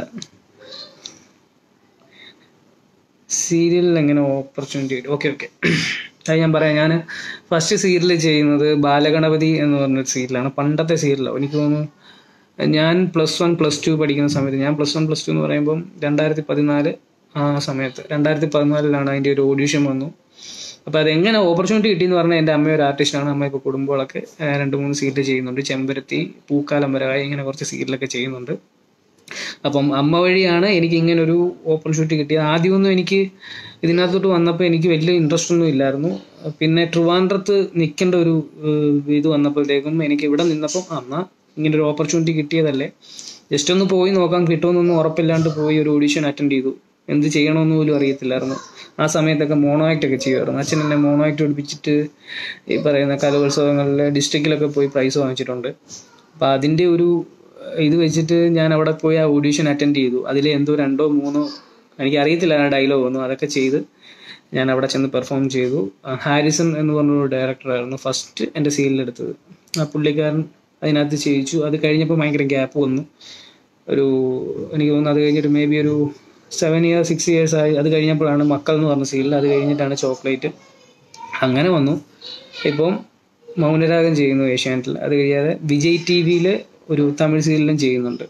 സീരിയലിൽ എങ്ങനെ ഓപ്പർച്യൂണിറ്റി ഓക്കെ ഓക്കെ അത് ഞാൻ പറയാം ഞാൻ ഫസ്റ്റ് സീരിയൽ ചെയ്യുന്നത് ബാലഗണപതി എന്ന് പറഞ്ഞൊരു സീരിയലാണ് പണ്ടത്തെ സീരിയലാണ് എനിക്ക് തോന്നുന്നു ഞാൻ പ്ലസ് വൺ പ്ലസ് ടു പഠിക്കുന്ന സമയത്ത് ഞാൻ പ്ലസ് വൺ പ്ലസ് ടു എന്ന് പറയുമ്പം രണ്ടായിരത്തി പതിനാല് ആ സമയത്ത് രണ്ടായിരത്തി പതിനാലിലാണ് അതിൻ്റെ ഒരു ഓഡീഷൻ വന്നു അപ്പോൾ അതെങ്ങനെ ഓപ്പർച്യൂണിറ്റി കിട്ടിയെന്ന് പറഞ്ഞാൽ എൻ്റെ അമ്മ ഒരു ആർട്ടിസ്റ്റാണ് അമ്മ ഇപ്പോൾ കുടുംബങ്ങളൊക്കെ ഏഹ്, രണ്ട് മൂന്ന് സീരിയൽ ചെയ്യുന്നുണ്ട് ചെമ്പരത്തി പൂക്കാലം വരവായി ഇങ്ങനെ കുറച്ച് സീരിയലൊക്കെ ചെയ്യുന്നുണ്ട് അപ്പം അമ്മ വഴിയാണ് എനിക്ക് ഇങ്ങനെ ഒരു ഓപ്പർച്യൂണിറ്റി കിട്ടിയത് ആദ്യമൊന്നും എനിക്ക് ഇതിനകത്തോട്ട് വന്നപ്പോൾ എനിക്ക് വലിയ ഇൻട്രസ്റ്റ് ഒന്നും ഇല്ലായിരുന്നു പിന്നെ ട്രിവാൻഡ്രത്ത് നിൽക്കേണ്ട ഒരു ഏഹ്, ഇത് വന്നപ്പോഴത്തേക്കും എനിക്ക് ഇവിടെ നിന്നപ്പം അന്നാ ഇങ്ങനെ ഒരു ഓപ്പർച്യൂണിറ്റി കിട്ടിയതല്ലേ ജസ്റ്റ് ഒന്ന് പോയി നോക്കാൻ കിട്ടുമെന്നൊന്നും ഉറപ്പില്ലാണ്ട് പോയി ഒരു ഓഡീഷൻ അറ്റൻഡ് ചെയ്തു എന്ത് ചെയ്യണമെന്ന് പോലും അറിയത്തില്ലായിരുന്നു ആ സമയത്തൊക്കെ മോണോ ആക്ട് ഒക്കെ ചെയ്യുമായിരുന്നു അച്ഛൻ എന്നെ മോണോ ആക്ട് പഠിപ്പിച്ചിട്ട് ഈ പറയുന്ന കലോത്സവങ്ങളിൽ ഡിസ്ട്രിക്റ്റിലൊക്കെ പോയി പ്രൈസ് വാങ്ങിച്ചിട്ടുണ്ട് അപ്പോൾ അതിൻ്റെ ഒരു ഇത് വെച്ചിട്ട് ഞാൻ അവിടെ പോയി ആ ഓഡീഷൻ അറ്റൻഡ് ചെയ്തു അതിൽ എന്തോ രണ്ടോ മൂന്നോ എനിക്ക് അറിയത്തില്ല ആ ഡയലോഗ് ഒന്നും അതൊക്കെ ചെയ്ത് ഞാൻ അവിടെ ചെന്ന് പെർഫോം ചെയ്തു ആ, ഹാരിസൺ എന്ന് പറഞ്ഞൊരു ഡയറക്ടറായിരുന്നു ഫസ്റ്റ് എൻ്റെ സീരിയലെടുത്തത് ആ പുള്ളിക്കാരൻ അതിനകത്ത് ചെയ്യിച്ചു അത് കഴിഞ്ഞപ്പോൾ ഭയങ്കര ഗ്യാപ്പ് വന്നു ഒരു എനിക്ക് തോന്നുന്നു അത് കഴിഞ്ഞിട്ട് മേ ബി ഒരു സെവൻ ഇയേഴ്സ് സിക്സ് ഇയേഴ്സ് ആയി അത് കഴിഞ്ഞപ്പോഴാണ് മക്കൾ എന്ന് പറഞ്ഞ സീരിയൽ അത് കഴിഞ്ഞിട്ടാണ് ചോക്ലേറ്റ് അങ്ങനെ വന്നു ഇപ്പം മൗനരാഗം ചെയ്യുന്നു ഏഷ്യാനെറ്റിൽ അത് കഴിയാതെ വിജയ് ടി വിയിൽ ഒരു തമിഴ് സീരിയലും ചെയ്യുന്നുണ്ട്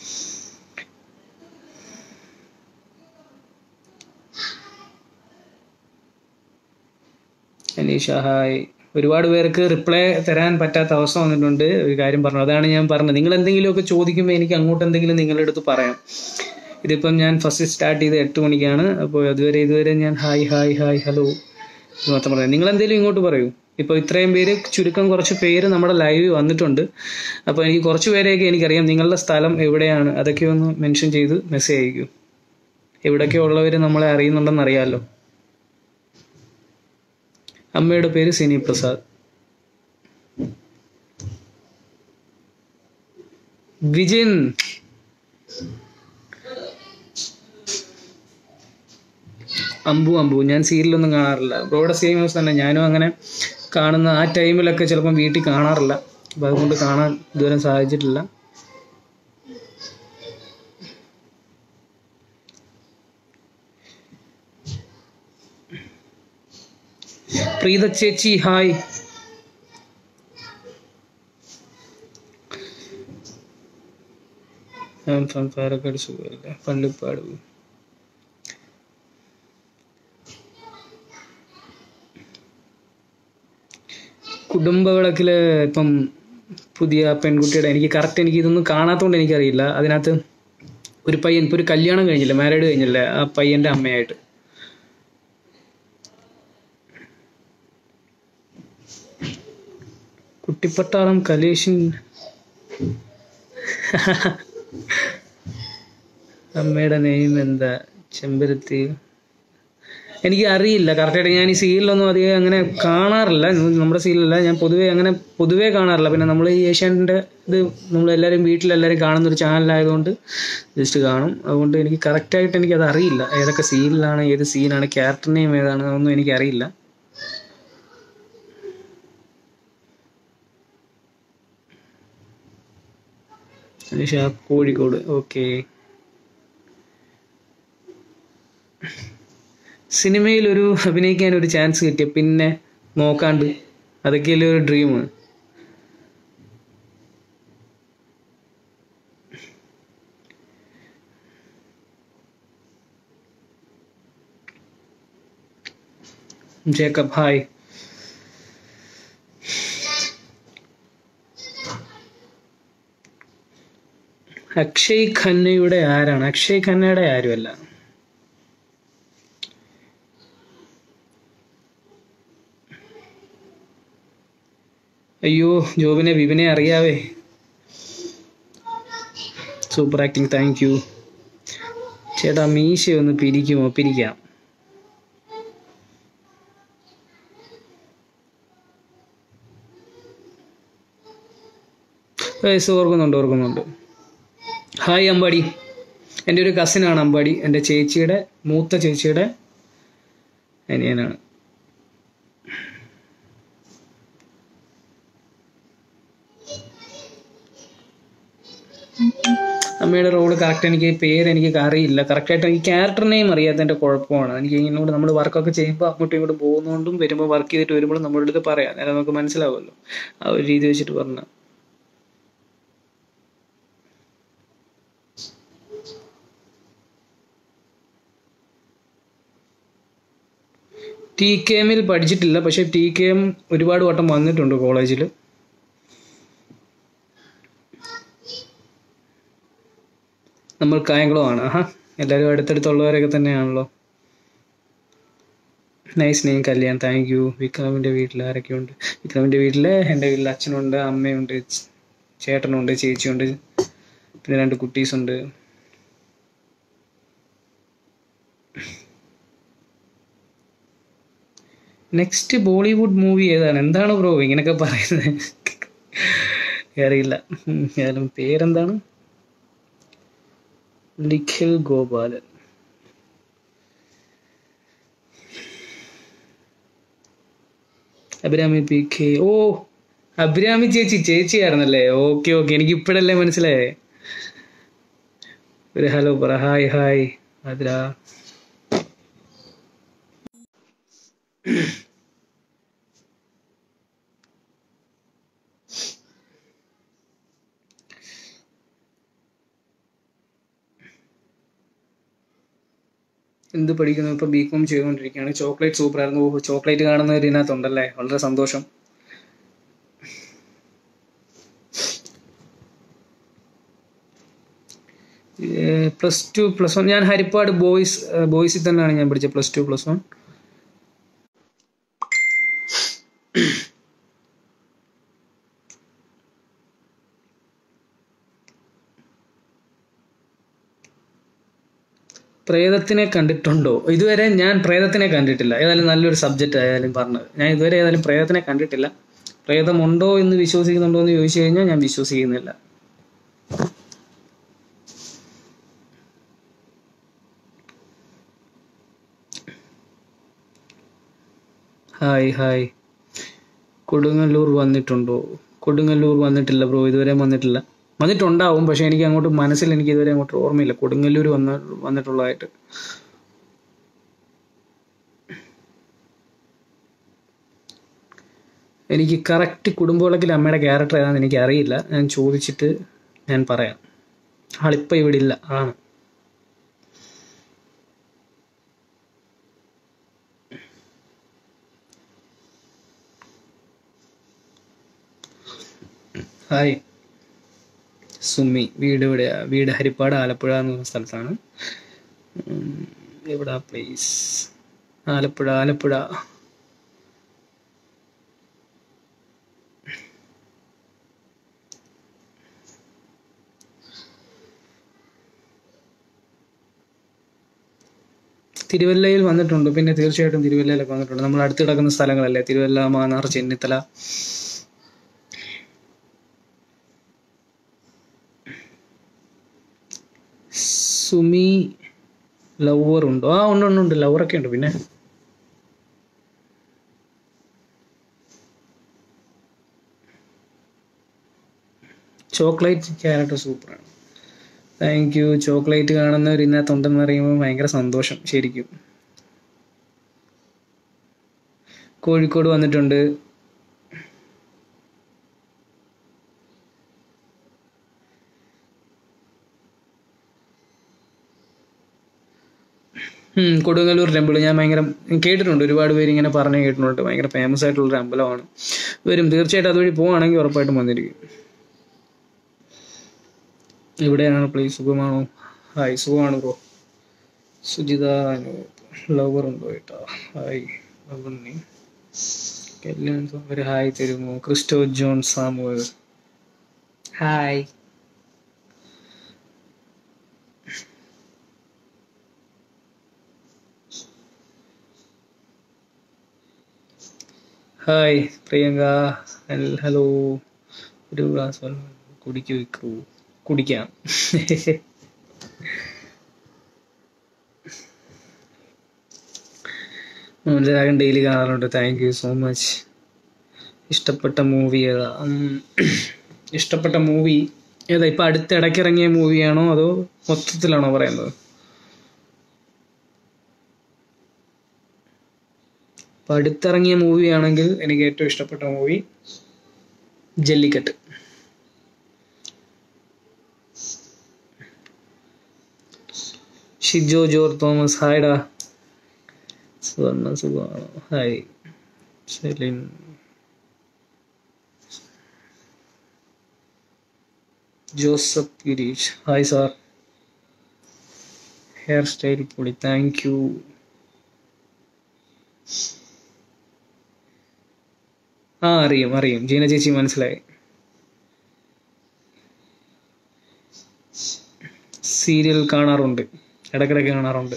അനീഷ ഹായ് ഒരുപാട് പേർക്ക് റിപ്ലൈ തരാൻ പറ്റാത്ത അവസ്ഥ വന്നിട്ടുണ്ട് ഒരു കാര്യം പറഞ്ഞു അതാണ് ഞാൻ പറഞ്ഞത് നിങ്ങൾ എന്തെങ്കിലുമൊക്കെ ചോദിക്കുമ്പോൾ എനിക്ക് അങ്ങോട്ട് എന്തെങ്കിലും നിങ്ങളുടെ അടുത്ത് പറയാം ഇതിപ്പം ഞാൻ ഫസ്റ്റ് സ്റ്റാർട്ട് ചെയ്ത് എട്ട് മണിക്കാണ് അപ്പോൾ അതുവരെ ഇതുവരെ ഞാൻ ഹായ് ഹായ് ഹായ് ഹലോ ഇത് മാത്രം പറയാം നിങ്ങൾ എന്തെങ്കിലും ഇങ്ങോട്ട് പറയൂ ഇപ്പോൾ ഇത്രയും പേര് ചുരുക്കം കുറച്ച് പേര് നമ്മുടെ ലൈവ് വന്നിട്ടുണ്ട് അപ്പോൾ എനിക്ക് കുറച്ച് പേരെയൊക്കെ എനിക്കറിയാം നിങ്ങളുടെ സ്ഥലം എവിടെയാണ് അതൊക്കെ ഒന്ന് മെൻഷൻ ചെയ്ത് മെസ്സേജ് അയക്കൂ എവിടെയൊക്കെ ഉള്ളവർ നമ്മളെ അറിയുന്നുണ്ടെന്ന് അറിയാമല്ലോ അമ്മയുടെ പേര് സിനി പ്രസാദ് വിജിൻ അമ്പു അമ്പു ഞാൻ സീരിയലൊന്നും കാണാറില്ല ബ്രോയുടെ സെയിം ഹൗസ് തന്നെ ഞാനും അങ്ങനെ കാണുന്ന ആ ടൈമിലൊക്കെ ചിലപ്പം വീട്ടിൽ കാണാറില്ല അപ്പം അതുകൊണ്ട് കാണാൻ ഇതുവരെ സാധിച്ചിട്ടില്ല പ്രീത ചേച്ചി ഹായ് ഞാൻ ഫ്രം പാലക്കാട് സുഖമല്ല പള്ളിപ്പാട് കുടുംബവിളക്കില് ഇപ്പം പുതിയ പെൺകുട്ടിയുടെ എനിക്ക് കറക്റ്റ് എനിക്ക് ഇതൊന്നും കാണാത്തതുകൊണ്ട് എനിക്കറിയില്ല അതിനകത്ത് ഒരു പയ്യൻ ഇപ്പോൾ ഒരു കല്യാണം കഴിഞ്ഞില്ല മാരീഡ് കഴിഞ്ഞില്ല ആ പയ്യന്റെ അമ്മയായിട്ട് കുട്ടിപ്പട്ടാളം കലേഷൻ അമ്മയുടെ നെയിം എന്താ ചെമ്പരത്തി എനിക്ക് അറിയില്ല കറക്റ്റായിട്ട് ഞാൻ ഈ സീരിയലൊന്നും അധികം അങ്ങനെ കാണാറില്ല നമ്മുടെ സീരിയലല്ല ഞാൻ പൊതുവേ അങ്ങനെ പൊതുവേ കാണാറില്ല പിന്നെ നമ്മൾ ഈ ഏഷ്യാനെൻ്റെ ഇത് നമ്മളെല്ലാവരും വീട്ടിലെല്ലാവരും കാണുന്ന ഒരു ചാനലായതുകൊണ്ട് ജസ്റ്റ് കാണും അതുകൊണ്ട് എനിക്ക് കറക്റ്റായിട്ട് എനിക്കത് അറിയില്ല ഏതൊക്കെ സീരിയലാണ് ഏത് സീനാണ് ക്യാരക്ടർ നെയിം ഏതാണ് അതൊന്നും എനിക്കറിയില്ല ഷാപ്പ് കോഴിക്കോട് ഓക്കെ സിനിമയിൽ ഒരു അഭിനയിക്കാൻ ഒരു ചാൻസ് കിട്ടിയ പിന്നെ നോക്കാണ്ട് അതൊക്കെയല്ലേ ഒരു ഡ്രീം ജേക്കബ് ഹായ് അക്ഷയ് ഖന്നയുടെ ആരാണ് അക്ഷയ് ഖന്നയുടെ ആരുമല്ല അയ്യോ ജോബിനെ വിപിനെ അറിയാവേ സൂപ്പർ ആക്ടിങ് താങ്ക് യു ചേട്ടാ മീശ ഒന്ന് പിരിക്കുമോ പിരിക്കാം വയസ്സ് ഓർക്കുന്നുണ്ട് ഓർക്കുന്നുണ്ട് ഹായ് അമ്പാടി എൻ്റെ ഒരു കസിനാണ് അമ്പാടി എൻ്റെ ചേച്ചിയുടെ മൂത്ത ചേച്ചിയുടെ അനിയനാണ് അമ്മയുടെ റോള് കറക്റ്റ് എനിക്ക് പേര് എനിക്ക് അറിയില്ല കറക്റ്റായിട്ട് എനിക്ക് ക്യാരക്ടർ നെയിം അറിയാത്തതിൻ്റെ കുഴപ്പമാണ് എനിക്ക് ഇങ്ങോട്ട് നമ്മൾ വർക്കൊക്കെ ചെയ്യുമ്പോൾ അങ്ങോട്ടും ഇങ്ങോട്ടും പോകുന്നതുകൊണ്ടും വരുമ്പോൾ വർക്ക് ചെയ്തിട്ട് വരുമ്പോഴും നമ്മുടെ അടുത്ത് പറയാം നേരെ നമുക്ക് മനസ്സിലാവുമല്ലോ ആ ഒരു രീതി വെച്ചിട്ട് പറഞ്ഞാൽ ടി കെ എമ്മിൽ പഠിച്ചിട്ടില്ല പക്ഷേ ടി കെ എം ഒരുപാട് വട്ടം വന്നിട്ടുണ്ട് കോളേജിൽ നമ്മൾ കായംകുളം ആണ് ആഹാ എല്ലാവരും അടുത്തടുത്തുള്ളവരൊക്കെ തന്നെയാണല്ലോ nice name Kalyan thank you വിക്രമിൻ്റെ വീട്ടിൽ ആരൊക്കെയുണ്ട് വിക്രമിൻ്റെ വീട്ടിൽ എൻ്റെ വീട്ടിൽ അച്ഛനുണ്ട് അമ്മയുണ്ട് ച്- ചേട്ടനുണ്ട് ചേച്ചിയുണ്ട് പിന്നെ രണ്ട് കുട്ടീസുണ്ട് നെക്സ്റ്റ് ബോളിവുഡ് മൂവി ഏതാണ് എന്താണ് ബ്രോ ഇങ്ങനെയൊക്കെ പറയുന്നത് അറിയില്ല ഉം, ഏതായാലും പേരെന്താണ് നിഖിൽ ഗോപാലൻ അഭിരാമി പി കെ ഓ അഭിരാമി ചേച്ചി ചേച്ചിയായിരുന്നല്ലേ ഓക്കെ ഓക്കെ എനിക്ക് ഇപ്പോഴല്ലേ മനസ്സിലായേ ഒരു ഹലോ പറ ഹായ് ഹായ് അതിരാ എന്ത് പഠിക്കുന്നു ഇപ്പൊ ബി കോം ചെയ്തുകൊണ്ടിരിക്കുകയാണ് ചോക്ലേറ്റ് സൂപ്പർ ആയിരുന്നു ഓ ചോക്ലേറ്റ് കാണുന്നവർ ഇതിനകത്തുണ്ടല്ലേ വളരെ സന്തോഷം പ്ലസ് ടു പ്ലസ് വൺ ഞാൻ ഹരിപ്പാട് ബോയ്സ് ബോയ്സിൽ തന്നെയാണ് ഞാൻ പഠിച്ചത് പ്ലസ് ടു പ്ലസ് വൺ പ്രേതത്തിനെ കണ്ടിട്ടുണ്ടോ ഇതുവരെ ഞാൻ പ്രേതത്തിനെ കണ്ടിട്ടില്ല ഏതായാലും നല്ലൊരു സബ്ജക്റ്റ് ആയാലും പറഞ്ഞത് ഞാൻ ഇതുവരെ ഏതായാലും പ്രേതത്തിനെ കണ്ടിട്ടില്ല പ്രേതമുണ്ടോ എന്ന് വിശ്വസിക്കുന്നുണ്ടോ എന്ന് ചോദിച്ചു കഴിഞ്ഞാൽ ഞാൻ വിശ്വസിക്കുന്നില്ല ഹായ് ഹായ് കൊടുങ്ങല്ലൂർ വന്നിട്ടുണ്ടോ കൊടുങ്ങല്ലൂർ വന്നിട്ടില്ല ബ്രോ ഇതുവരെ വന്നിട്ടില്ല വന്നിട്ടുണ്ടാവും പക്ഷെ എനിക്ക് അങ്ങോട്ട് മനസ്സിൽ എനിക്ക് ഇതുവരെ അങ്ങോട്ട് ഓർമ്മയില്ല കൊടുങ്ങല്ലൂർ വന്ന വന്നിട്ടുള്ളതായിട്ട് എനിക്ക് കറക്റ്റ് കുടുംബവിളക്കിൽ അമ്മയുടെ ക്യാരക്ടർ ഏതാണെന്ന് എനിക്ക് അറിയില്ല ഞാൻ ചോദിച്ചിട്ട് ഞാൻ പറയാം ആളിപ്പോൾ ഇവിടെ ഇല്ല ആണ് ഹായ് സുമി വീട് എവിടെയാ വീട് ഹരിപ്പാട് ആലപ്പുഴ എന്ന് പറഞ്ഞ സ്ഥലത്താണ് ഉം, എവിടാ പ്ലേസ് ആലപ്പുഴ ആലപ്പുഴ തിരുവല്ലയിൽ വന്നിട്ടുണ്ട് പിന്നെ തീർച്ചയായിട്ടും തിരുവല്ലയിലൊക്കെ വന്നിട്ടുണ്ട് നമ്മൾ അടുത്ത് കിടക്കുന്ന സ്ഥലങ്ങളല്ലേ തിരുവല്ല മാന്നാർ ചെന്നിത്തല സുമി ലവർ ഉണ്ടോ ആ ഉണ്ട് ഉണ്ട് ഉണ്ട് ലവറൊക്കെ ഉണ്ട് പിന്നെ ചോക്ലേറ്റ് ക്യാരറ്റ് സൂപ്പറാണ് താങ്ക് യു ചോക്ലേറ്റ് കാണുന്നവർ ഇതിനകത്തുണ്ടെന്ന് പറയുമ്പോൾ ഭയങ്കര സന്തോഷം ശരിക്കും കോഴിക്കോട് വന്നിട്ടുണ്ട് ഉം, കൊടുങ്ങല്ലൂർ ടെമ്പിൾ ഞാൻ ഭയങ്കര കേട്ടിട്ടുണ്ട് ഒരുപാട് പേര് ഇങ്ങനെ പറഞ്ഞു കേട്ടിട്ടുണ്ട് ഭയങ്കര ഫേമസ് ആയിട്ടുള്ളൊരു അമ്പലമാണ് വരും തീർച്ചയായിട്ടും അതുവഴി പോവുകയാണെങ്കിൽ ഉറപ്പായിട്ടും വന്നിരിക്കും എവിടെയാണ് പ്ലേസ് സുഖമാണോ ഹായ് സുഖമാണ് ബ്രോ സുജിത ലവർ ഉണ്ടോ ഏട്ടാ ഹായ് ലവറിനെ കല്യാൺ ഒരു ഹായ് തരുമോ Christo John Samuel hi hi Priyanka ഹൽ- ഹലോ ഒരു ഗ്ലാസ് വെള്ളം കുടിക്കു വെക്കൂ കുടിക്കാം മോഹൻരാഗൻ ഡെയിലി കാണാറുണ്ട് താങ്ക് യു സോ മച്ച് ഇഷ്ടപ്പെട്ട മൂവി ഏതാ ഉം, ഇഷ്ടപ്പെട്ട മൂവി ഏതാ ഇപ്പം അടുത്ത് ഇടയ്ക്കിറങ്ങിയ മൂവിയാണോ അതോ മൊത്തത്തിലാണോ പറയുന്നത് ഇപ്പം അടുത്തിറങ്ങിയ മൂവിയാണെങ്കിൽ എനിക്ക് ഏറ്റവും ഇഷ്ടപ്പെട്ട മൂവി ജല്ലിക്കെട്ട് ഷിജോ ജോർ തോമസ് ഹായ്ഡാ സുവർണ സുഖമാണോ hi Celine Joseph Girish hi sir hair style പൊളി താങ്ക് യു ആ അറിയും അറിയും ജീന ചേച്ചി മനസ്സിലായി സീരിയൽ കാണാറുണ്ട് ഇടയ്ക്കിടയ്ക്ക് കാണാറുണ്ട്